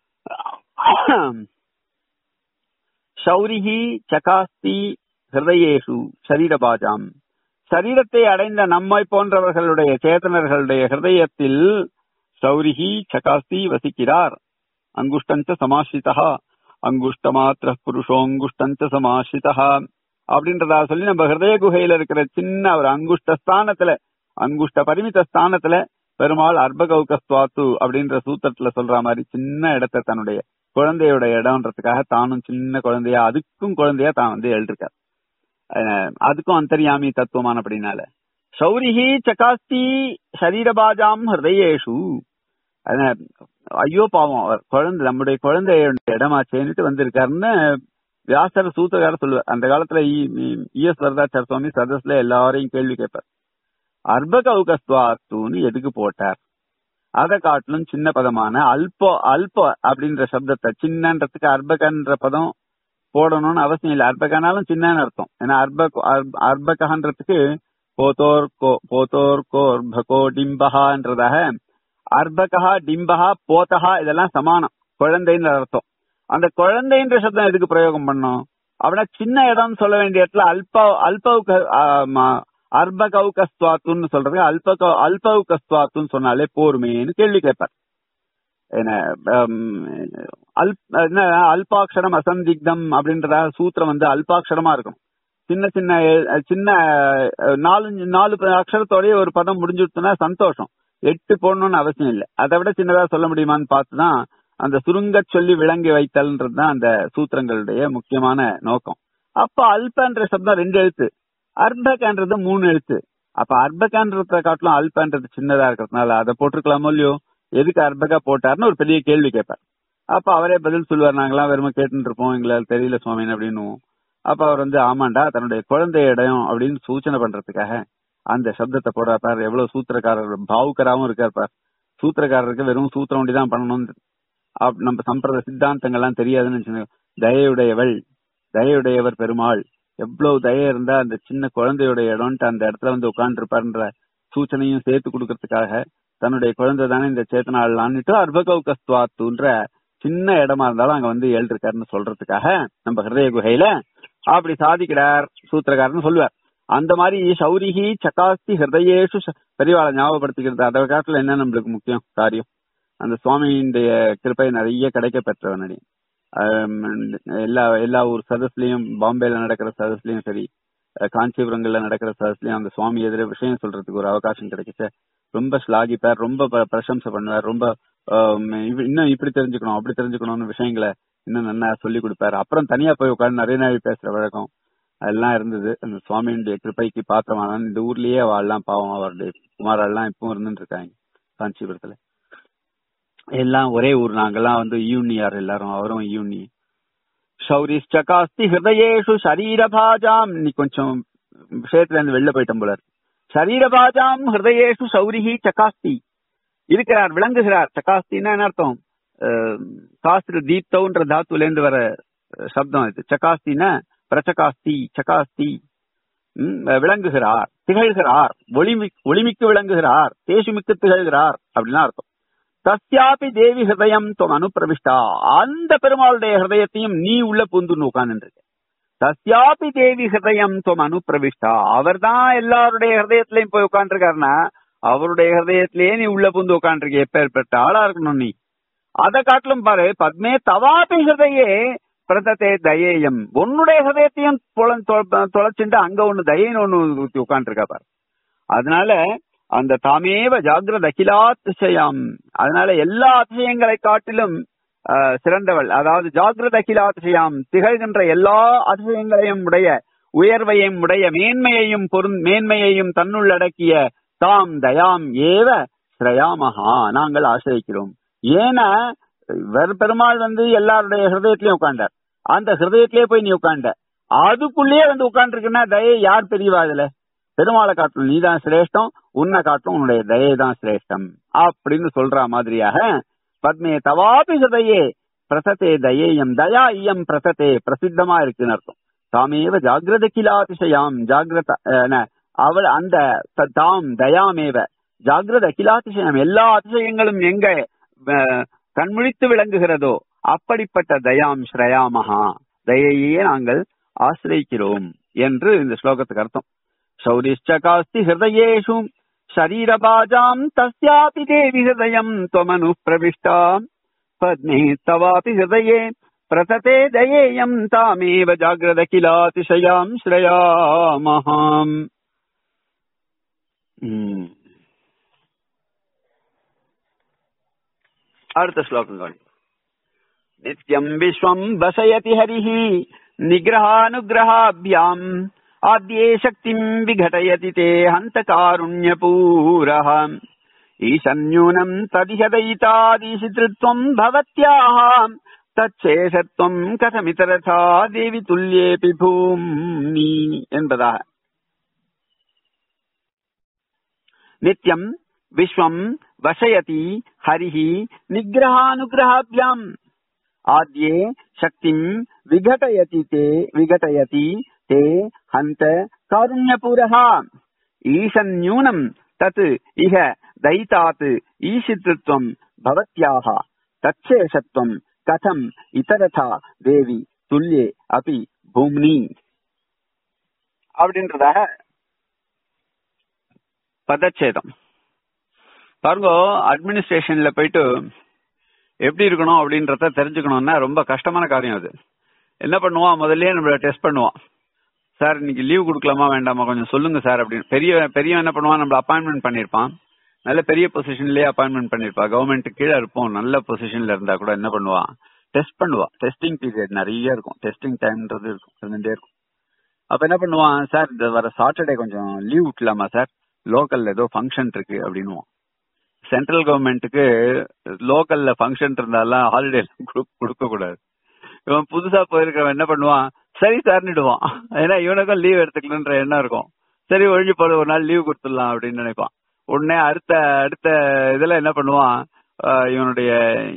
சௌரிஹி சகாஸ்தி ஹிருதயேஷு சரீரபாஜாம் சரீரத்தை அடைந்த நம்மை போன்றவர்களுடைய சேதனர்களுடைய ஹிருதயத்தில் சௌரிஹி சகாஸ்தி வசிக்கிறார் அங்குஷ்டஞ்ச சமாசிதா அங்குஷ்ட மாத்திர புருஷோங்குஷ்டஞ்ச சமாசிதா அப்படின்றதா சொல்லி நம்ம ஹிருதய குகையில இருக்கிற சின்ன ஒரு அங்குஷ்ட ஸ்தானத்துல அங்குஷ்ட பரிமித ஸ்தானத்துல பெருமாள் அர்பகௌகஸ்துவாத்து அப்படின்ற சூத்திரத்துல சொல்ற மாதிரி சின்ன இடத்தை தன்னுடைய குழந்தையோட இடம்ன்றதுக்காக தானும் சின்ன குழந்தையா அதுக்கும் குழந்தையா தான் வந்து எழுதிருக்கார் அஹ் அதுக்கும் அந்தர்யாமி தத்துவமான அப்படின்னால சௌரிஹி சகாஸ்தி சரீரபாஜாம் ஹிருதயேஷு அதனால, ஐயோ பாவம் அவர் குழந்தை நம்முடைய குழந்தையோட இடமாச்சேன்னுட்டு வந்திருக்காருன்னு வியாசர் சூத்திரக்காரர் சொல்லுவார் அந்த காலத்துல இஎஸ் வரதாச்சார சுவாமி சதஸ்ல எல்லாரையும் கேள்வி கேட்பார் அர்பகௌகஸ்துவாத்துன்னு எதுக்கு போட்டார் அதை காட்டிலும் சின்ன பதமான அல்ப அல்ப அப்படின்ற சப்தத்தை சின்னன்றதுக்கு அர்பகன்ற பதம் போடணும்னு அவசியம் இல்லை அர்பகனாலும் சின்னன்னு அர்த்தம் ஏன்னா அர்ப அர்ப- அர்பகன்றதுக்கு போத்தோர் கோ போத்தோர் கோர் பகோ டிம்பகான்றதாக அர்பகா டிம்பகா போத்தகா இதெல்லாம் சமானம் குழந்தைன்ற அர்த்தம் அந்த குழந்தைன்ற சப்தம் எதுக்கு பிரயோகம் பண்ணோம் அப்படின்னா சின்ன இடம்னு சொல்ல வேண்டிய இடத்துல அல்ப அல்பவுக அர்பகௌகஸ்துவாத்துன்னு சொல்றது அல்பக அல்பவுகஸ்துவாத்துன்னு சொன்னாலே போருமேன்னு கேள்வி கேட்பார் என்ன ஹம், அல்ப் என்ன அல்பாட்சரம் அசந்திக்தம் அப்படின்றதாக சூத்திரம் வந்து அல்பாட்சரமா இருக்கும் சின்ன சின்ன அஹ், சின்ன அஹ், நாலு நாலு அக்ஷரத்தோடய ஒரு பதம் முடிஞ்சுடுச்சுன்னா சந்தோஷம் எட்டு போடணும்னு அவசியம் இல்லை அதை விட சின்னதா சொல்ல முடியுமான்னு பார்த்துதான் அந்த சுருங்க சொல்லி விளங்கி வைத்தல்ன்றது தான் அந்த சூத்திரங்களுடைய முக்கியமான நோக்கம் அப்ப அல்பன்ற சப்தம் ரெண்டு எழுத்து அர்பகன்றது மூணு எழுத்து அப்ப அர்பகன்றத காட்டிலும் அல்பன்றது சின்னதா இருக்கிறதுனால அதை போட்டிருக்கலாமோ இல்லையோ எதுக்கு அர்பகா போட்டாருன்னு ஒரு பெரிய கேள்வி கேட்பார் அப்ப அவரே பதில் சொல்லுவார் நாங்களாம் வெறும கேட்டுட்டு இருப்போம் எங்களால் தெரியல சுவாமின்னு அப்படின்னு அப்ப அவர் வந்து ஆமாண்டா தன்னுடைய குழந்தை இடம் அப்படின்னு சூச்சனை பண்றதுக்காக அந்த சப்தத்தை போடுறா பார் எவ்வளவு சூத்திரக்காரர் பாவுக்கராவும் இருக்கார் பார் சூத்திரக்காரருக்கு வெறும் சூத்திரம் ஒண்டி தான் பண்ணணும் அப்- நம்ம சம்பிரத சித்தாந்தங்கள்லாம் தெரியாதுன்னு வச்சுக்கோங்க. தயையுடையவள் தயையுடையவர் பெருமாள் எவ்வளவு தயை இருந்தா அந்த சின்ன குழந்தையுடைய இடம்ட்டு அந்த இடத்துல வந்து உட்கார்ந்துருப்பாருன்ற சூச்சனையும் சேர்த்து கொடுக்கறதுக்காக தன்னுடைய குழந்தை தானே இந்த சேத்தன ஆடலான்னுட்டு அர்பகௌகஸ்துவாத்துன்ற சின்ன இடமா இருந்தாலும் அங்க வந்து ஏழ்ருக்காருன்னு சொல்றதுக்காக நம்ம ஹிருதய குகையில அப்படி சாதிக்கிறார் சூத்திரக்காரன்னு சொல்லுவார் அந்த மாதிரி சௌரிகி சக்காஸ்தி ஹிருதயேஷு ச- பெரியவாளை ஞாபகப்படுத்திக்கிறது அதை காட்டுல என்ன நம்மளுக்கு முக்கியம் காரியம் அந்த சுவாமியினுடைய கிருப்பை நிறைய கிடைக்க பெற்றவனடி ஆம், எல்லா எல்லா ஊர் சதஸ்லயும் பாம்பேல நடக்கிற சதஸ்லயும் சரி அஹ், காஞ்சிபுரங்கள்ல நடக்கிற சதஸ்லயும் அந்த சுவாமி எதிர விஷயம் சொல்றதுக்கு ஒரு அவகாசம் கிடைக்குச்சு ரொம்ப ஸ்லாகிப்பார் ரொம்ப ப- பிரசம்சை பண்ணுவார் ரொம்ப ஆம், இவ- இன்னும் இப்படி தெரிஞ்சுக்கணும் அப்படி தெரிஞ்சுக்கணும்னு விஷயங்களை இன்னும் நல்லா சொல்லி கொடுப்பாரு அப்புறம் தனியா போய் உட்கார்ந்து நிறைய நாள் பேசுற வழக்கம் அதெல்லாம் இருந்தது அந்த சுவாமியினுடைய கிருப்பைக்கு பாத்திரமான இந்த ஊர்லயே வாழலாம் பாவம் அவருடைய குமாரெல்லாம் இப்பவும் இருந்துட்டு இருக்காங்க காஞ்சிபுரத்துல எல்லாம் ஒரே ஊர் நாங்கெல்லாம் வந்து யூனியார் எல்லாரும் அவரும் யூனி சௌரிஷ்டகாஸ்தி ஹிருதயேஷு சரீரபாஜாம் நீ கொஞ்சம் விஷயத்துல இருந்து வெளில போயிட்டோம் போல இருக்கு. சரீரபாஜாம் ஹிருதயேஷு சௌரிஹி சகாஸ்தி இருக்கிறார் விளங்குகிறார் சகாஸ்தின்னா என்ன அர்த்தம் அஹ், சாஸ்திர தீப்தவுன்ற தாத்துல இருந்து வர அஹ், சப்தம் இது சகாஸ்தின்னா பிரச்சகாஸ்தி சகாஸ்தி ம், விளங்குகிறார் திகழ்கிறார் ஒளிமி ஒளிமிக்கு விளங்குகிறார் தேசுமிக்கு திகழ்கிறார் அப்படின்னு அர்த்தம் தஸ்யாபி தேவி ஹிருதயம் துவம் அனுப்பிரவிஷ்டா அந்த பெருமாளுடைய ஹிருதயத்தையும் நீ உள்ள பூந்துன்னு உட்கார்ந்து தஸ்யாபி தேவி ஹிருதயம் துவம் அனுப்பிரவிஷ்டா அவர் தான் எல்லாருடைய ஹிருதயத்திலையும் போய் உட்காந்துருக்காருன்னா அவருடைய ஹிருதயத்திலேயே நீ உள்ள பூந்து உட்காந்துருக்க எப்பேற்பட்ட ஆளா இருக்கணும் நீ அதை காட்டிலும் பாரு பத்மே தவாபி ஹிருதயே பிரதத்தே தயேயம் உன்னுடைய ஹிருதயத்தையும் தொலை- தொ- தொலைச்சுட்டு அங்க ஒண்ணு தயைன்னு ஒண்ணு ஊத்தி உட்காந்துருக்கா பாரு அதனால அந்த தாமேவ ஜாகிரத அகிலாதிசயம் அதனால எல்லா அதிசயங்களை காட்டிலும் ஆஹ், சிறந்தவள் அதாவது ஜாகிரத அகிலாதிசயம் திகழ்கின்ற எல்லா அதிசயங்களையும் உடைய உயர்வையும் உடைய மேன்மையையும் பொருந் மேன்மையையும் தன்னுள்ளடக்கிய தாம் தயாம் ஏவ ஸ்ரயாமஹா நாங்கள் ஆசிரிக்கிறோம் ஏன்னா வெறு பெருமாள் வந்து எல்லாருடைய ஹிருதயத்திலயும் உட்கார்ந்தார் அந்த ஹிருதயத்திலேயே போய் நீ உட்கார்ந்த அதுக்குள்ளேயே வந்து உட்கார்ந்துருக்குன்னா தயை யார் பெரியவா இதுல பெருமாளை காட்டும் நீதான் சிரேஷ்டம் உன்னை காட்டும் உன்னுடைய தயை தான் சிரேஷ்டம் அப்படின்னு சொல்ற மாதிரியாக பத்மே தவாபி ஹிருதயே பிரசத்தே தயேயம் தயா இயம் பிரசத்தே பிரசித்தமா இருக்குன்னு அர்த்தம் தாமேவ ஜாகிரத கிலாதிசயாம் ஜாகிரத அஹ், ந, அவள் அந்த த- தாம் தயாமேவ ஜாகிரத அகிலாதிசயம் எல்லா அதிசயங்களும் எங்க அஹ், கண்முழித்து விளங்குகிறதோ அப்படிப்பட்ட தயாம் ஸ்ரயாமஹா தயையே நாங்கள் ஆசிரியிக்கிறோம் என்று இந்த ஸ்லோகத்துக்கு அர்த்தம் சௌரிஷ்டகாஸ்தி ஹிருதயேஷு शरीरबाजाम् तस्यापि देवि हृदयम् त्वमनुः प्रविष्टा पद्मे तवापि हृदये प्रतते दयेयम् तामेव जाग्रद किलातिशयाम् श्रयामः ம். அடுத்த ஸ்லோகங்கள் நித்யம் விஸ்வம் வசயதி ஹரிஹி நிகிரகானுகிரகாபியாம் आद्ये शक्तिम् विघटयति ते हन्तकारुण्यपूरः ईशन्यूनम् तदिह दयितादीशितृत्वम् भवत्याः तच्छेषत्वम् कथमितरथा देवि तुल्येऽपि भूम्नि என்பதாக நித்யம் விஸ்வம் வசயதி ஹரிஹி நிகிரகானுகிரகாபியாம் ஆத்யே சக்திம் விகடயதி தே விகடயதி ते हन्त कारुण्यपूरः ईशन्यूनम् तत् इह दयितात् ईशितृत्वम् भवत्याः तच्छेषत्वम् कथम् इतरथा தேவி துல்லியே அபி பூம்னி அப்படின்றதாக பதச்சேதம் பாருங்க அட்மினிஸ்ட்ரேஷன்ல போயிட்டு எப்படி இருக்கணும் அப்படின்றத தெரிஞ்சுக்கணும்னா ரொம்ப கஷ்டமான காரியம் அது என்ன பண்ணுவான் முதல்லயே நம்மள டெஸ்ட் பண்ணுவான் சார் இன்னைக்கு லீவ் கொடுக்கலாமா வேண்டாமா கொஞ்சம் சொல்லுங்க சார் அப்படின்னு பெரிய பெரியவன் என்ன பண்ணுவான் நம்மள அப்பாயின்மெண்ட் பண்ணிருப்பான் நல்ல பெரிய பொசிஷன்லயே அப்பாயின்மெண்ட் பண்ணிருப்பா கவர்மெண்ட் கீழே இருப்போம் நல்ல பொசிஷன்ல இருந்தா கூட என்ன பண்ணுவான் டெஸ்ட் பண்ணுவா டெஸ்டிங் பீரியட் நிறைய இருக்கும் டெஸ்டிங் டைம்ன்றது இருக்கும் இருந்துட்டே இருக்கும் அப்ப என்ன பண்ணுவான் சார் இந்த வர சாட்டர்டே கொஞ்சம் லீவ் விட்டலாமா சார் லோக்கல்ல ஏதோ ஃபங்க்ஷன் இருக்கு அப்படின்னுவான் சென்ட்ரல் கவர்மெண்ட்டுக்கு லோக்கல்ல ஃபங்க்ஷன் இருந்தாலும் ஹாலிடே கொடுக்க கூடாது இவன் புதுசா போயிருக்கிறவன் என்ன பண்ணுவான் சரி சார்னிடுவான் ஏன்னா இவனுக்கும் லீவ் எடுத்துக்கணுன்ற எண்ணம் இருக்கும் சரி ஒழிஞ்சு போல ஒரு நாள் லீவ் கொடுத்துடலாம் அப்படின்னு நினைப்பான் உடனே அடுத்த அடுத்த இதுல என்ன பண்ணுவான் ஆஹ் இவனுடைய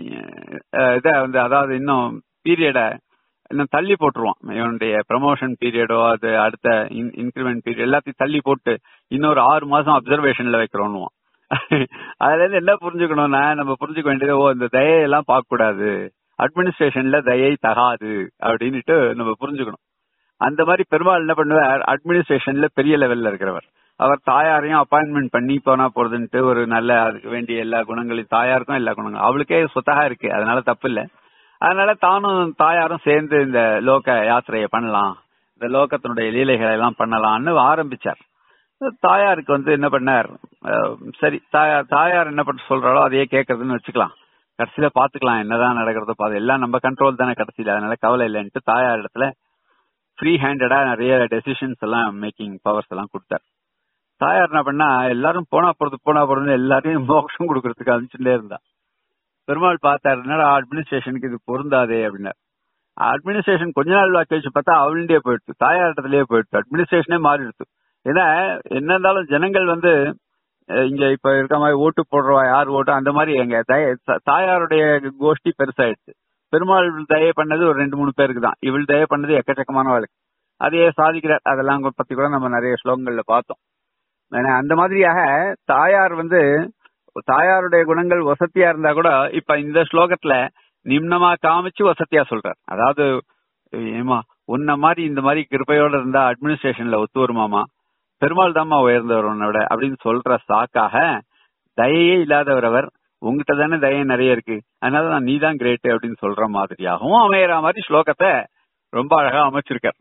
அஹ் இத வந்து அதாவது இன்னும் பீரியட இன்னும் தள்ளி போட்டுருவான் இவனுடைய ப்ரமோஷன் பீரியடோ அது அடுத்த இன்கிரிமெண்ட் பீரியட் எல்லாத்தையும் தள்ளி போட்டு இன்னொரு ஆறு மாசம் அப்சர்வேஷன்ல வைக்கிறோன்னுவான் அதுல இருந்து என்ன புரிஞ்சுக்கணும்னா நம்ம புரிஞ்சுக்க வேண்டியது ஓ இந்த தயையெல்லாம் பார்க்க கூடாது அட்மினிஸ்ட்ரேஷன்ல தயை தகாது அப்படின்னுட்டு நம்ம புரிஞ்சுக்கணும் அந்த மாதிரி பெருமாள் என்ன பண்ணுவார் அட்மினிஸ்ட்ரேஷன்ல பெரிய லெவல்ல இருக்கிறவர் அவர் தாயாரையும் அப்பாயின்மெண்ட் பண்ணி போனா போறதுன்ட்டு ஒரு நல்ல அதுக்கு வேண்டிய எல்லா குணங்களையும் தாயாருக்கும் எல்லா குணங்களும் அவளுக்கே சொத்தகா இருக்கு அதனால தப்பு இல்ல அதனால தானும் தாயாரும் சேர்ந்து இந்த லோக யாத்திரையை பண்ணலாம் இந்த லோகத்தினுடைய லீலைகளை எல்லாம் பண்ணலாம்னு ஆரம்பிச்சார் தாயாருக்கு வந்து என்ன பண்ணார் அஹ் சரி தாயார் தாயார் என்ன பண்ண சொல்றாளோ அதையே கேட்கறதுன்னு வச்சுக்கலாம் கடைசியில பாத்துக்கலாம் என்னதான் நடக்கிறதோ பாது எல்லாம் நம்ம கண்ட்ரோல் தானே கடைசியில அதனால கவலை இல்லைன்ட்டு தாயார் இடத்துல ஃப்ரீ ஹேண்டடா நிறைய டெசிஷன்ஸ் எல்லாம் மேக்கிங் பவர்ஸ் எல்லாம் கொடுத்தார் தாயார் என்ன பண்ணா எல்லாரும் போனா போறது போனா போறதுன்னு எல்லாரையும் மோட்சம் கொடுக்கறதுக்கு அனுப்பிச்சுட்டே இருந்தா பெருமாள் பார்த்தாரு என்னடா அட்மினிஸ்ட்ரேஷனுக்கு இது பொருந்தாதே அப்படின்னாரு அட்மினிஸ்ட்ரேஷன் கொஞ்ச நாள் வாக்கி வச்சு பார்த்தா அவளுடைய போயிடுச்சு தாயார் இடத்துலயே போயிடுச்சு அட்மினிஸ்ட்ரேஷனே மாறிடுச்சு ஏன்னா என்ன இருந்தாலும் ஜனங்கள் வந்து அஹ் இங்க இப்ப இருக்க மாதிரி ஓட்டு போடுறவா யார் ஓட்டு அந்த மாதிரி எங்க தய- த- தாயாருடைய கோஷ்டி பெருசாயிடுச்சு பெருமாள் தயை பண்ணது ஒரு ரெண்டு மூணு பேருக்கு தான் இவள் தயை பண்ணது எக்கச்சக்கமான வாழ்க்கை அதையே சாதிக்கிறார் அதெல்லாம் பத்தி கூட நம்ம நிறைய ஸ்லோகங்கள்ல பார்த்தோம் ஏன்னா அந்த மாதிரியாக தாயார் வந்து தாயாருடைய குணங்கள் வசதியா இருந்தா கூட இப்ப இந்த ஸ்லோகத்துல நிம்னமா காமிச்சு வசதியா சொல்றார் அதாவது ஏமா உன்ன மாதிரி இந்த மாதிரி கிருப்பையோட இருந்தா அட்மினிஸ்ட்ரேஷன்ல ஒத்து வருமாமா பெருமாள் தாம்மா உயர்ந்தவர் உன்னோட அப்படின்னு சொல்ற சாக்காக தயையே இல்லாதவர் அவர் உங்ககிட்ட தானே தயை நிறைய இருக்கு அதனால நான் நீ தான் கிரேட் அப்படின்னு சொல்ற மாதிரியாகவும் அமையற மாதிரி ஸ்லோகத்தை ரொம்ப அழகா அமைச்சிருக்கார்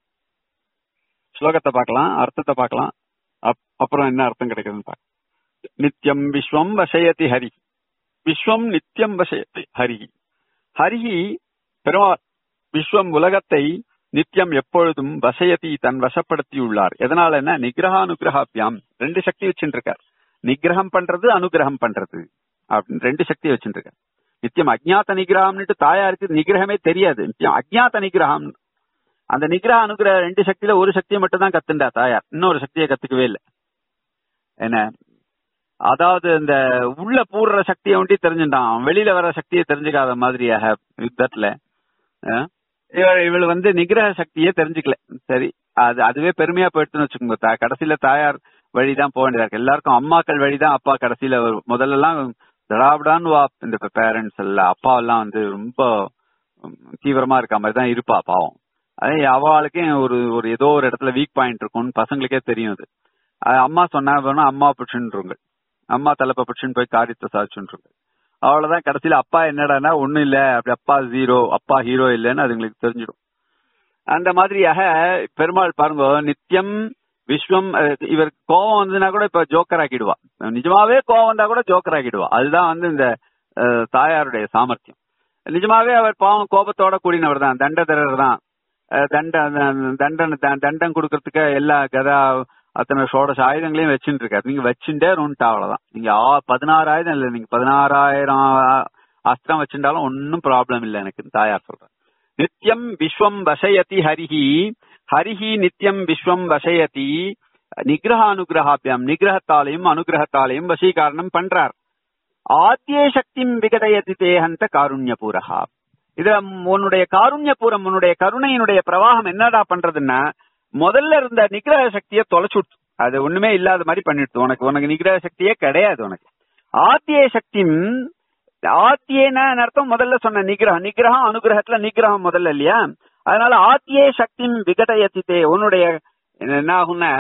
ஸ்லோகத்தை பார்க்கலாம் அர்த்தத்தை பார்க்கலாம் அப்- அப்புறம் என்ன அர்த்தம் கிடைக்குதுன்னு பார்க்கலாம் நித்யம் விஸ்வம் வசயதி ஹரி விஸ்வம் நித்யம் வசயதி ஹரி ஹரிஹி பெருமாள் விஸ்வம் உலகத்தை நித்தியம் எப்பொழுதும் வசயதி தன் வசப்படுத்தியுள்ளார் எதனாலன்னா நிகிரகானுகிரகாபியாம் ரெண்டு சக்தி வச்சுருக்கார் நிகிரகம் பண்றது அனுகிரகம் பண்றது அப்படின்னு ரெண்டு சக்தி வச்சுருக்கார் நித்தியம் அஜ்ஞாத நிகிரகம்னுட்டு தாயாருக்கு நிகிரகமே தெரியாது நித்தியம் அஜ்ஞாத நிகிரகம் அந்த நிகிரக அனுகிரக ரெண்டு சக்தியில ஒரு சக்தியை மட்டும் தான் கத்துண்டா தாயார் இன்னொரு சக்தியை கத்துக்கவே இல்லை என்ன அதாவது இந்த உள்ள பூர்ற சக்தியை ஒண்டி தெரிஞ்சுட்டான் வெளியில வர சக்தியை தெரிஞ்சுக்காத மாதிரியாக யுத்தத்துல அஹ், இவள் இவள் வந்து நிகிரக சக்தியே தெரிஞ்சுக்கல சரி அது அதுவே பெருமையா போயிடுச்சுன்னு வச்சுக்கோங்க தா- கடைசியில தாயார் வழிதான் போக வேண்டியதா இருக்கு எல்லாருக்கும் அம்மாக்கள் வழிதான் அப்பா கடைசியில வரும். முதல்ல எல்லாம் தடாபடான்னு வா இந்த பேரண்ட்ஸ் எல்லாம் அப்பா எல்லாம் வந்து ரொம்ப உம், தீவிரமா இருக்க மாதிரி தான் இருப்பா பாவம் அதே அவளுக்கே ஒரு ஒரு ஏதோ ஒரு இடத்துல வீக் பாயிண்ட் இருக்கும்னு பசங்களுக்கே தெரியும் அது அது அம்மா சொன்னா வேணும் அம்மா பிடிச்சுருங்க அம்மா தலைப்ப பிடிச்சுன்னு போய் காரியத்தை சாதிச்சுருங்க அவ்வளவுதான் கடைசியில அப்பா என்னடான்னா ஒண்ணும் இல்ல அப்படி அப்பா ஜீரோ அப்பா ஹீரோ இல்லைன்னு அதுங்களுக்கு தெரிஞ்சிடும் அந்த மாதிரியாக பெருமாள் பாருங்க நித்தியம் விஸ்வம் அஹ், இவருக்கு கோவம் வந்ததுன்னா கூட இப்ப ஜோக்கர் ஆக்கிடுவா நிஜமாவே கோவம் வந்தா கூட ஜோக்கர் ஆக்கிடுவா அதுதான் வந்து இந்த அஹ், தாயாருடைய சாமர்த்தியம் நிஜமாவே அவர் பாவம் கோபத்தோட கூடினவர் தான் தண்டதரர் தான் அஹ், தண்ட தண்டன் தண்டம் கொடுக்கறதுக்கு எல்லா கதா அத்தனை சோடச ஆயுதங்களையும் வச்சுட்டு இருக்காரு நீங்க வச்சுட்டே இருந்துட்டு அவ்வளவுதான் நீங்க ஆ- பதினாறு ஆயுதம் இல்ல நீங்க பதினாறாயிரம் அஸ்திரம் வச்சுட்டாலும் ஒன்னும் ப்ராப்ளம் இல்ல எனக்கு தாயார் சொல்றேன் நித்யம் விஸ்வம் வசயதி ஹரிஹி ஹரிஹி நித்யம் விஸ்வம் வசயதி நிகிரக அனுகிரகாபியம் நிகிரகத்தாலையும் அனுகிரகத்தாலையும் வசீகரணம் பண்றார் ஆத்தியே சக்திம் விகடயதி தேஹந்த காருண்யபூரகா இது உன்னுடைய காருண்யபூரம் உன்னுடைய கருணையினுடைய பிரவாகம் என்னடா பண்றதுன்னா முதல்ல இருந்த நிகிரக சக்தியை தொலைச்சுட்டு அது ஒண்ணுமே இல்லாத மாதிரி பண்ணிடுது உனக்கு உனக்கு நிகிரக சக்தியே கிடையாது உனக்கு ஆத்தியே சக்திம் ஆத்தியேன அர்த்தம் முதல்ல சொன்ன நிகிரகம் நிகிரகம் அனுகிரகத்துல நிகிரகம் முதல்ல இல்லையா அதனால ஆத்தியே சக்திம் விகடயத்தித்தே உன்னுடைய என்ன ஆகும்னா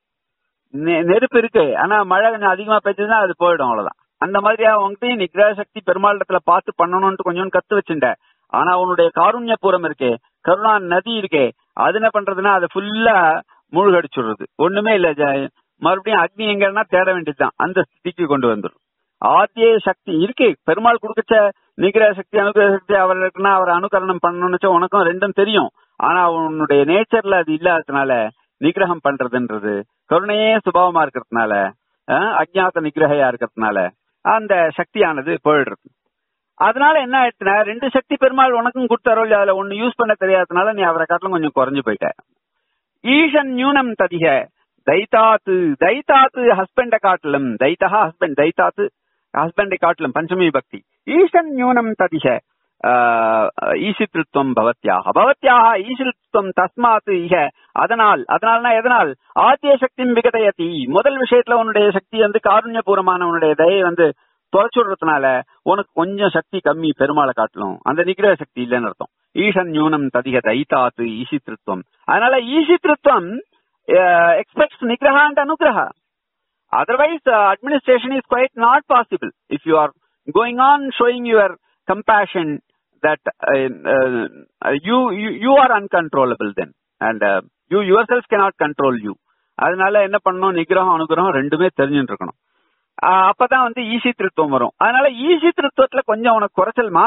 நெ- நெருப்பு இருக்கு ஆனா மழை கொஞ்சம் அதிகமா பெஞ்சதுன்னா அது போயிடும் அவ்வளவுதான் அந்த மாதிரியா உங்ககிட்ட நிகிரக சக்தி பெருமாள் இடத்துல பார்த்து பண்ணணும்னு கொஞ்சம் கத்து வச்சுட்ட ஆனா உன்னுடைய காருண்யபுரம் இருக்கே கருணா நதி இருக்கே அது என்ன பண்றதுன்னா அதை ஃபுல்லா மூழ்கடிச்சுடுறது ஒண்ணுமே இல்ல ஜ- மறுபடியும் அக்னி எங்கன்னா தேட வேண்டியதுதான் அந்த ஸ்திதிக்கு கொண்டு வந்துடும் ஆத்திய சக்தி இருக்கு பெருமாள் கொடுக்கச்ச நிகிரக சக்தி அனுகிரக சக்தி அவர் இருக்குன்னா அவர் அனுகரணம் பண்ணணும்னு உனக்கும் ரெண்டும் தெரியும் ஆனா உன்னுடைய நேச்சர்ல அது இல்லாததுனால நிகிரகம் பண்றதுன்றது கருணையே சுபாவமா இருக்கிறதுனால அஹ், அஜ்ஞாத நிகிரகையா இருக்கிறதுனால அந்த சக்தியானது போயிடுறது அதனால என்ன ஆயிடுச்சுன்னா ரெண்டு சக்தி பெருமாள் உனக்கும் கொடுத்தாரோ இல்லையா அதுல ஒன்னு யூஸ் பண்ண தெரியாதனால நீ அவரை காட்டிலும் கொஞ்சம் குறைஞ்சு போயிட்ட ஈஷன் நியூனம் ததிக தைத்தாத்து தைத்தாத்து ஹஸ்பண்ட காட்டிலும் தைத்தா ஹஸ்பண்ட் தைத்தாத்து ஹஸ்பண்டை காட்டிலும் பஞ்சமி பக்தி ஈஷன் நியூனம் ததிக ஈசித்ருத்வம் பவத்யாக பவத்யாக ஈசித்வம் தஸ்மாத் இக அதனால் அதனால்னா எதனால் ஆத்திய சக்தி விகடயதி முதல் விஷயத்துல உன்னுடைய சக்தி வந்து காருண்யபூர்வமான உன்னுடைய தயை வந்து தொலைச்சுடுறதுனால உனக்கு கொஞ்சம் சக்தி கம்மி பெருமாளை காட்டலும் அந்த நிகிரக சக்தி இல்லைன்னு அர்த்தம் ஈஷன் நியூனம் ததிக தைத்தாத்து ஈசித்ருத்வம் அதனால ஈசித்ருத்வம் எக்ஸ்பெக்ட்ஸ் நிகிரக அண்ட் அனுகிரக Otherwise, uh, administration is quite not possible. If you are going on showing your compassion, that uh, uh, you, you you are uncontrollable then, and uh, you yourself cannot control you. அதனால என்ன பண்ணணும் நிகிரகம் அனுகிரகம் ரெண்டுமே தெரிஞ்சுட்டு இருக்கணும் ஆஹ் அப்பதான் வந்து ஈசி திருத்துவம் வரும் அதனால ஈசி திருத்துவத்துல கொஞ்சம் உனக்கு குறைச்சல்மா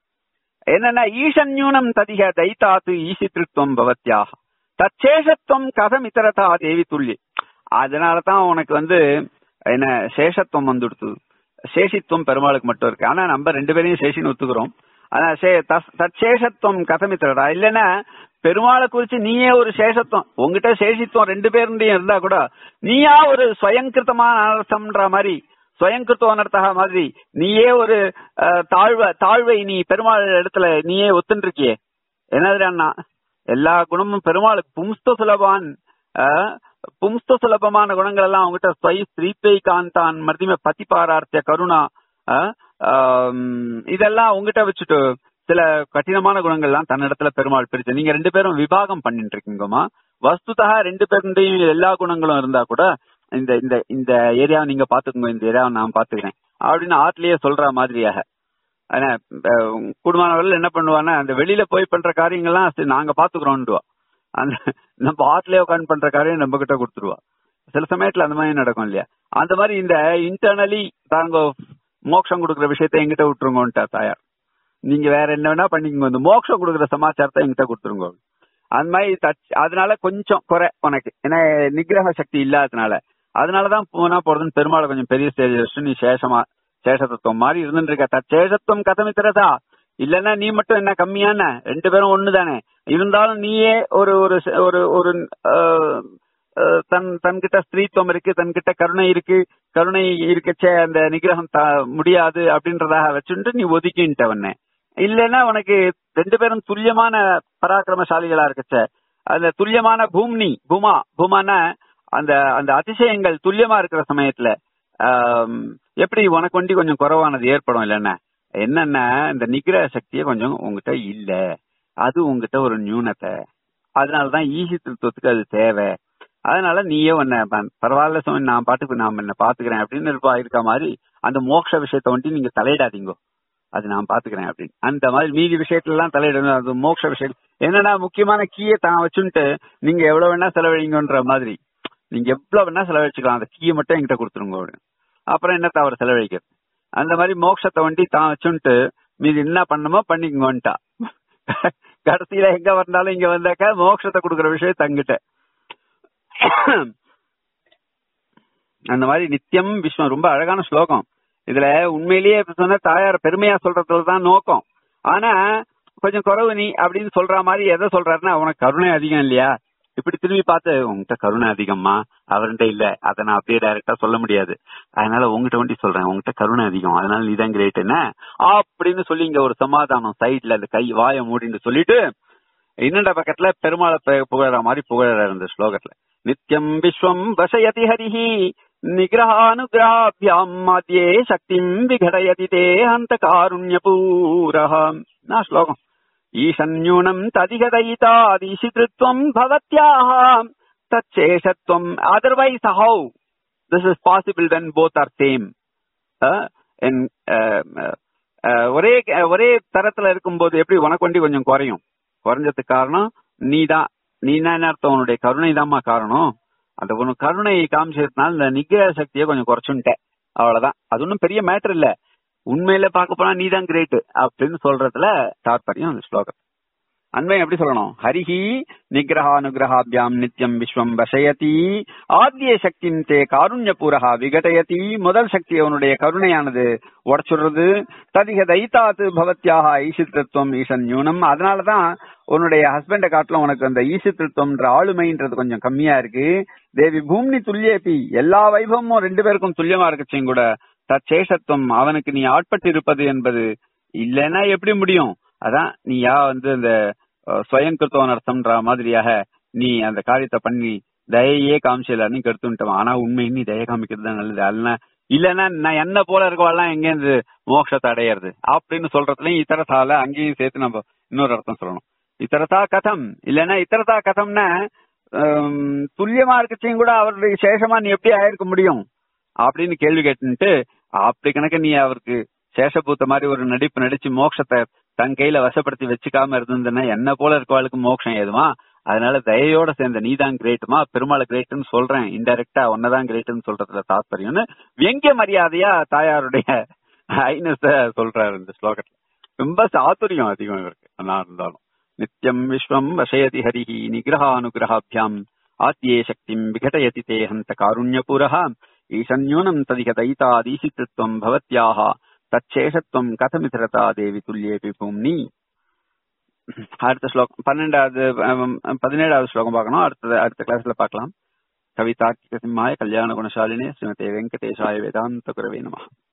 என்னன்னா ஈசன்யூனம் ததிக தைத்தாத்து ஈசி திருத்துவம் பவத்யாக தச்சேஷத்துவம் கதம் இத்தரதா தேவி துல்லிய அதனாலதான் உனக்கு வந்து என்ன சேஷத்துவம் வந்துடுத்து சேஷித்துவம் பெருமாளுக்கு மட்டும் இருக்கு ஆனா நம்ம ரெண்டு பேரையும் சேஷின்னு ஒத்துக்கிறோம் ஆனா சே- தஸ்- தற்சேஷத்துவம் கதமித்திரடா இல்லைன்னா பெருமாளை குறிச்சு நீயே ஒரு சேஷத்துவம் உங்ககிட்ட சேஷித்துவம் ரெண்டு பேருடையும் இருந்தா கூட நீயா ஒரு சுயங்கிருத்தமான அனர்த்தம்ன்ற மாதிரி சுயங்கிருத்தம் அனர்த்தக மாதிரி நீயே ஒரு அஹ், தாழ்வ தாழ்வை நீ பெருமாள் இடத்துல நீயே ஒத்துன்னு இருக்கியே என்னதுன்னா எல்லா குணமும் பெருமாளுக்கு பும்ஸ்த சுலபான் அஹ், பும்ஸ்த சுலபமான குணங்கள் எல்லாம் அவங்ககிட்ட ஸ்வை ஸ்ரீபை காந்தான் மர்திம பதிபாரார்த்திய கருணா அஹ், ஆம், இதெல்லாம் உங்ககிட்ட வச்சுட்டு சில கடினமான குணங்கள்லாம் தன்னிடத்துல பெருமாள் பிரிச்சு நீங்க ரெண்டு பேரும் விபாகம் பண்ணிட்டு இருக்கீங்கம்மா வஸ்துதா ரெண்டு பேருடையும் எல்லா குணங்களும் இருந்தா கூட இந்த இந்த இந்த ஏரியாவை நீங்க பாத்துக்கோங்க இந்த ஏரியாவை நான் பாத்துக்கிறேன் அப்படின்னு ஆட்லயே சொல்ற மாதிரியாக ஆனா அஹ், குடும்பமானவர்கள் என்ன பண்ணுவான்னா அந்த வெளியில போய் பண்ற காரியங்கள்லாம் சரி, நாங்க பாத்துக்கிறோம்டுவா அந்த நம்ம ஆட்லயே உட்காந்து பண்ற காரியம் நம்ம கிட்ட கொடுத்துருவா சில சமயத்துல அந்த மாதிரி நடக்கும் இல்லையா அந்த மாதிரி இந்த இன்டர்னலி தாங்க மோட்சம் கொடுக்குற விஷயத்த எங்கிட்ட விட்டுருங்கோன்ட்டா தாயார் நீங்க வேற என்ன வேணா பண்ணிக்கோங்க இந்த மோட்சம் கொடுக்குற சமாச்சாரத்தை எங்கிட்ட கொடுத்துருங்க அந்த மாதிரி தச்- அதனால கொஞ்சம் குறை உனக்கு ஏன்னா நிகிரக சக்தி இல்லாததுனால அதனாலதான் போனா போறதுன்னு பெருமாளை கொஞ்சம் பெரிய ஸ்டேஜ் வச்சு நீ சேஷமா சேஷத்துவம் மாதிரி இருந்துட்டு இருக்க தச்சேஷத்துவம் கதமித்திரதா இல்லன்னா நீ மட்டும் என்ன கம்மியான ரெண்டு பேரும் ஒண்ணுதானே இருந்தாலும் நீயே ஒரு ஒரு ச- ஒரு ஒரு அஹ், அஹ், தன் தன்கிட்ட ஸ்திரீத்துவம் இருக்கு தன்கிட்ட கருணை இருக்கு கருணை இருக்கச்சே அந்த நிகிரகம் த- முடியாது அப்படின்றதாக வச்சுட்டு நீ ஒதுக்கின்ட்டவனே இல்லைன்னா உனக்கு ரெண்டு பேரும் துல்லியமான பராக்கிரமசாலிகளா இருக்கச்சே அந்த துல்லியமான பூம்னி பூமா பூமானா அந்த அந்த அதிசயங்கள் துல்லியமா இருக்கிற சமயத்துல ஆம், எப்படி உனக்கு வண்டி கொஞ்சம் குறைவானது ஏற்படும் இல்லைன்னா என்னன்னா இந்த நிகிரக சக்தியே கொஞ்சம் உங்ககிட்ட இல்ல அது உங்ககிட்ட ஒரு நியூனத்தை அதனாலதான் ஈசி திருத்தத்துக்கு அது தேவை அதனால நீயே உன்னை ப- பரவாயில்ல சுவாமி நான் பாட்டுக்கு நான் என்ன பாத்துக்கிறேன் அப்படின்னு இருப்பா இருக்க மாதிரி அந்த மோட்ச விஷயத்த வந்துட்டு நீங்க தலையிடாதீங்கோ அது நான் பாத்துக்கிறேன் அப்படின்னு அந்த மாதிரி மீதி விஷயத்துல எல்லாம் தலையிடணும் அது மோட்ச விஷயம் என்னன்னா முக்கியமான கீயை தான் வச்சுட்டு நீங்க எவ்வளவு வேணா செலவழிங்கன்ற மாதிரி நீங்க எவ்வளவு வேணா செலவழிச்சுக்கலாம் அந்த கீயை மட்டும் என்கிட்ட கொடுத்துருங்க அப்படின்னு அப்புறம் என்ன தவறு செலவழிக்கிறது அந்த மாதிரி மோட்சத்தை வண்டி தான் வச்சுட்டு மீதி என்ன பண்ணுமோ பண்ணிக்கோன்ட்டா கடைசியில எங்க வந்தாலும் இங்க வந்தாக்கா மோட்சத்தை கொடுக்குற விஷயம் தங்கிட்ட அந்த மாதிரி நித்தியம் விஸ்வம் ரொம்ப அழகான ஸ்லோகம் இதுல உண்மையிலேயே இப்ப சொன்ன தாயார் பெருமையா சொல்றதுல தான் நோக்கம் ஆனா கொஞ்சம் குறவு நீ அப்படின்னு சொல்ற மாதிரி எதை சொல்றாருன்னா உனக்கு கருணை அதிகம் இல்லையா இப்படி திரும்பி பார்த்து உங்ககிட்ட கருணை அதிகம்மா அவர்கிட்ட இல்ல அதை நான் அப்படியே டைரக்டா சொல்ல முடியாது அதனால உங்ககிட்ட வண்டி சொல்றேன் உங்ககிட்ட கருணை அதிகம் அதனால நீதான் கிரேட் என்ன அப்படின்னு சொல்லி இங்க ஒரு சமாதானம் சைட்ல அந்த கை வாயை மூடின்னு சொல்லிட்டு இன்னண்ட பக்கத்துல பெருமாளை பு- புகழற மாதிரி புகழற இந்த ஸ்லோகத்துல நித்யம் விஸ்வம் வசயதி ஹரிஹி நிகிரகானுகிராபியாம் மத்தியே சக்திம் விகடயதி தே அந்த காருண்யபூரः நான் ஸ்லோகம் ஈசன்யூனம் ததிகதயிதாதிசித்ருத்வம் பவத்யாः தச்சேஷத்வம் otherwise how this is possible when both are same ஒரே ஒரே தரத்துல இருக்கும்போது எப்படி உனக்கு வண்டி கொஞ்சம் குறையும் குறைஞ்சதுக்கு காரணம் நீதான் நீ என்ன அர்த்தம் உன்னுடைய கருணை தான்மா காரணம் அந்த ஒண்ணு கருணையை காமிச்சதுனால இந்த நிக்கிர சக்தியை கொஞ்சம் குறைச்சுட்டேன் அவ்வளவுதான் அது ஒன்றும் பெரிய மேட்டர் இல்ல உண்மையில பார்க்க போனா நீ தான் கிரேட் அப்படின்னு சொல்றதுல தாற்பயம் அந்த ஸ்லோகம் அன்வயம் எப்படி சொல்லணும் ஹரிஹி நிகிரகானுகிரகாபியாம் நித்யம் விஸ்வம் வசயதி ஆத்திய சக்தி தே காருண்ய பூரகா விகடயதி முதல் சக்தி அவனுடைய கருணையானது உடச்சுடுறது ததிக தைத்தாத்து பவத்யாக ஈசித்திருத்துவம் ஈசன் யூனம் அதனாலதான் உன்னுடைய ஹஸ்பண்ட காட்டிலும் உனக்கு அந்த ஈசித்திருத்துவம்ன்ற ஆளுமைன்றது கொஞ்சம் கம்மியா இருக்கு தேவி பூமி துல்லியபி எல்லா வைபவமும் ரெண்டு பேருக்கும் துல்லியமா இருக்குச்சும் கூட தச்சேஷத்துவம் அவனுக்கு நீ ஆட்பட்டு இருப்பது என்பது இல்லைன்னா எப்படி முடியும் அதான் நீ யா வந்து அந்த ஸ்வயம் கிருத்தவன் அர்த்தம்ன்ற மாதிரியாக நீ அந்த காரியத்தை பண்ணி தயையே காமிச்சல நீ கெடுத்துட்டோம் ஆனா உண்மை நீ தய காமிக்கிறது தான் நல்லது அல்ல இல்லன்னா நான் என்ன போல இருக்கவாள்லாம் எங்க இருந்து மோட்சத்தை அடையிறது அப்படின்னு சொல்றதுலயும் இத்தரத்தால அங்கேயும் சேர்த்து நம்ம இன்னொரு அர்த்தம் சொல்லணும் இத்தரத்தா கதம் இல்லன்னா இத்தரத்தா கதம்னா துல்லியமா இருக்கச்சையும் கூட அவருடைய சேஷமா நீ எப்படி ஆயிருக்க முடியும் அப்படின்னு கேள்வி கேட்டுட்டு அப்படி கணக்கு நீ அவருக்கு சேஷபூத்த மாதிரி ஒரு நடிப்பு நடிச்சு மோட்சத்தை தன் கையில வசப்படுத்தி வச்சுக்காம இருந்ததுன்னா என்ன போல இருக்கவாளுக்கு மோட்சம் ஏதுமா அதனால தயையோட சேர்ந்த நீதான் கிரேட்டுமா பெருமாள் கிரேட்னு சொல்றேன் இன்டெரக்டா ஒன்னதான் கிரேட்னு சொல்றதுல தாத்பரியம்னு வெங்கிய மரியாதையா தாயாருடைய ஐனஸ சொல்றாரு இந்த ஸ்லோகத்துல ரொம்ப சாத்துரியம் அதிகம் இவருக்கு ஆனா இருந்தாலும் நித்யம் விஸ்வம் வசயதி ஹரிஹி நிகிரகானுகிரகாபியாம் ஆத்தியே சக்திம் விகடயதி தே ஹந்த காருண்யபூரः ஈசன்யூனம் ததிக தைத்தாதீசித்துவம் பவத்யாः தச்சேஷத்துவம் கதமிதரதா தேவி துல்லியேபி பூம்னி அடுத்த ஸ்லோகம் பன்னெண்டாவது பதினேழாவது ஸ்லோகம் பார்க்கணும் அடுத்த அடுத்த கிளாஸ்ல பார்க்கலாம் கவிதார்க்கிக சிம்மாய கல்யாண குணசாலினே ஸ்ரீமதே வெங்கடேஷாய வேதாந்த குரவே நம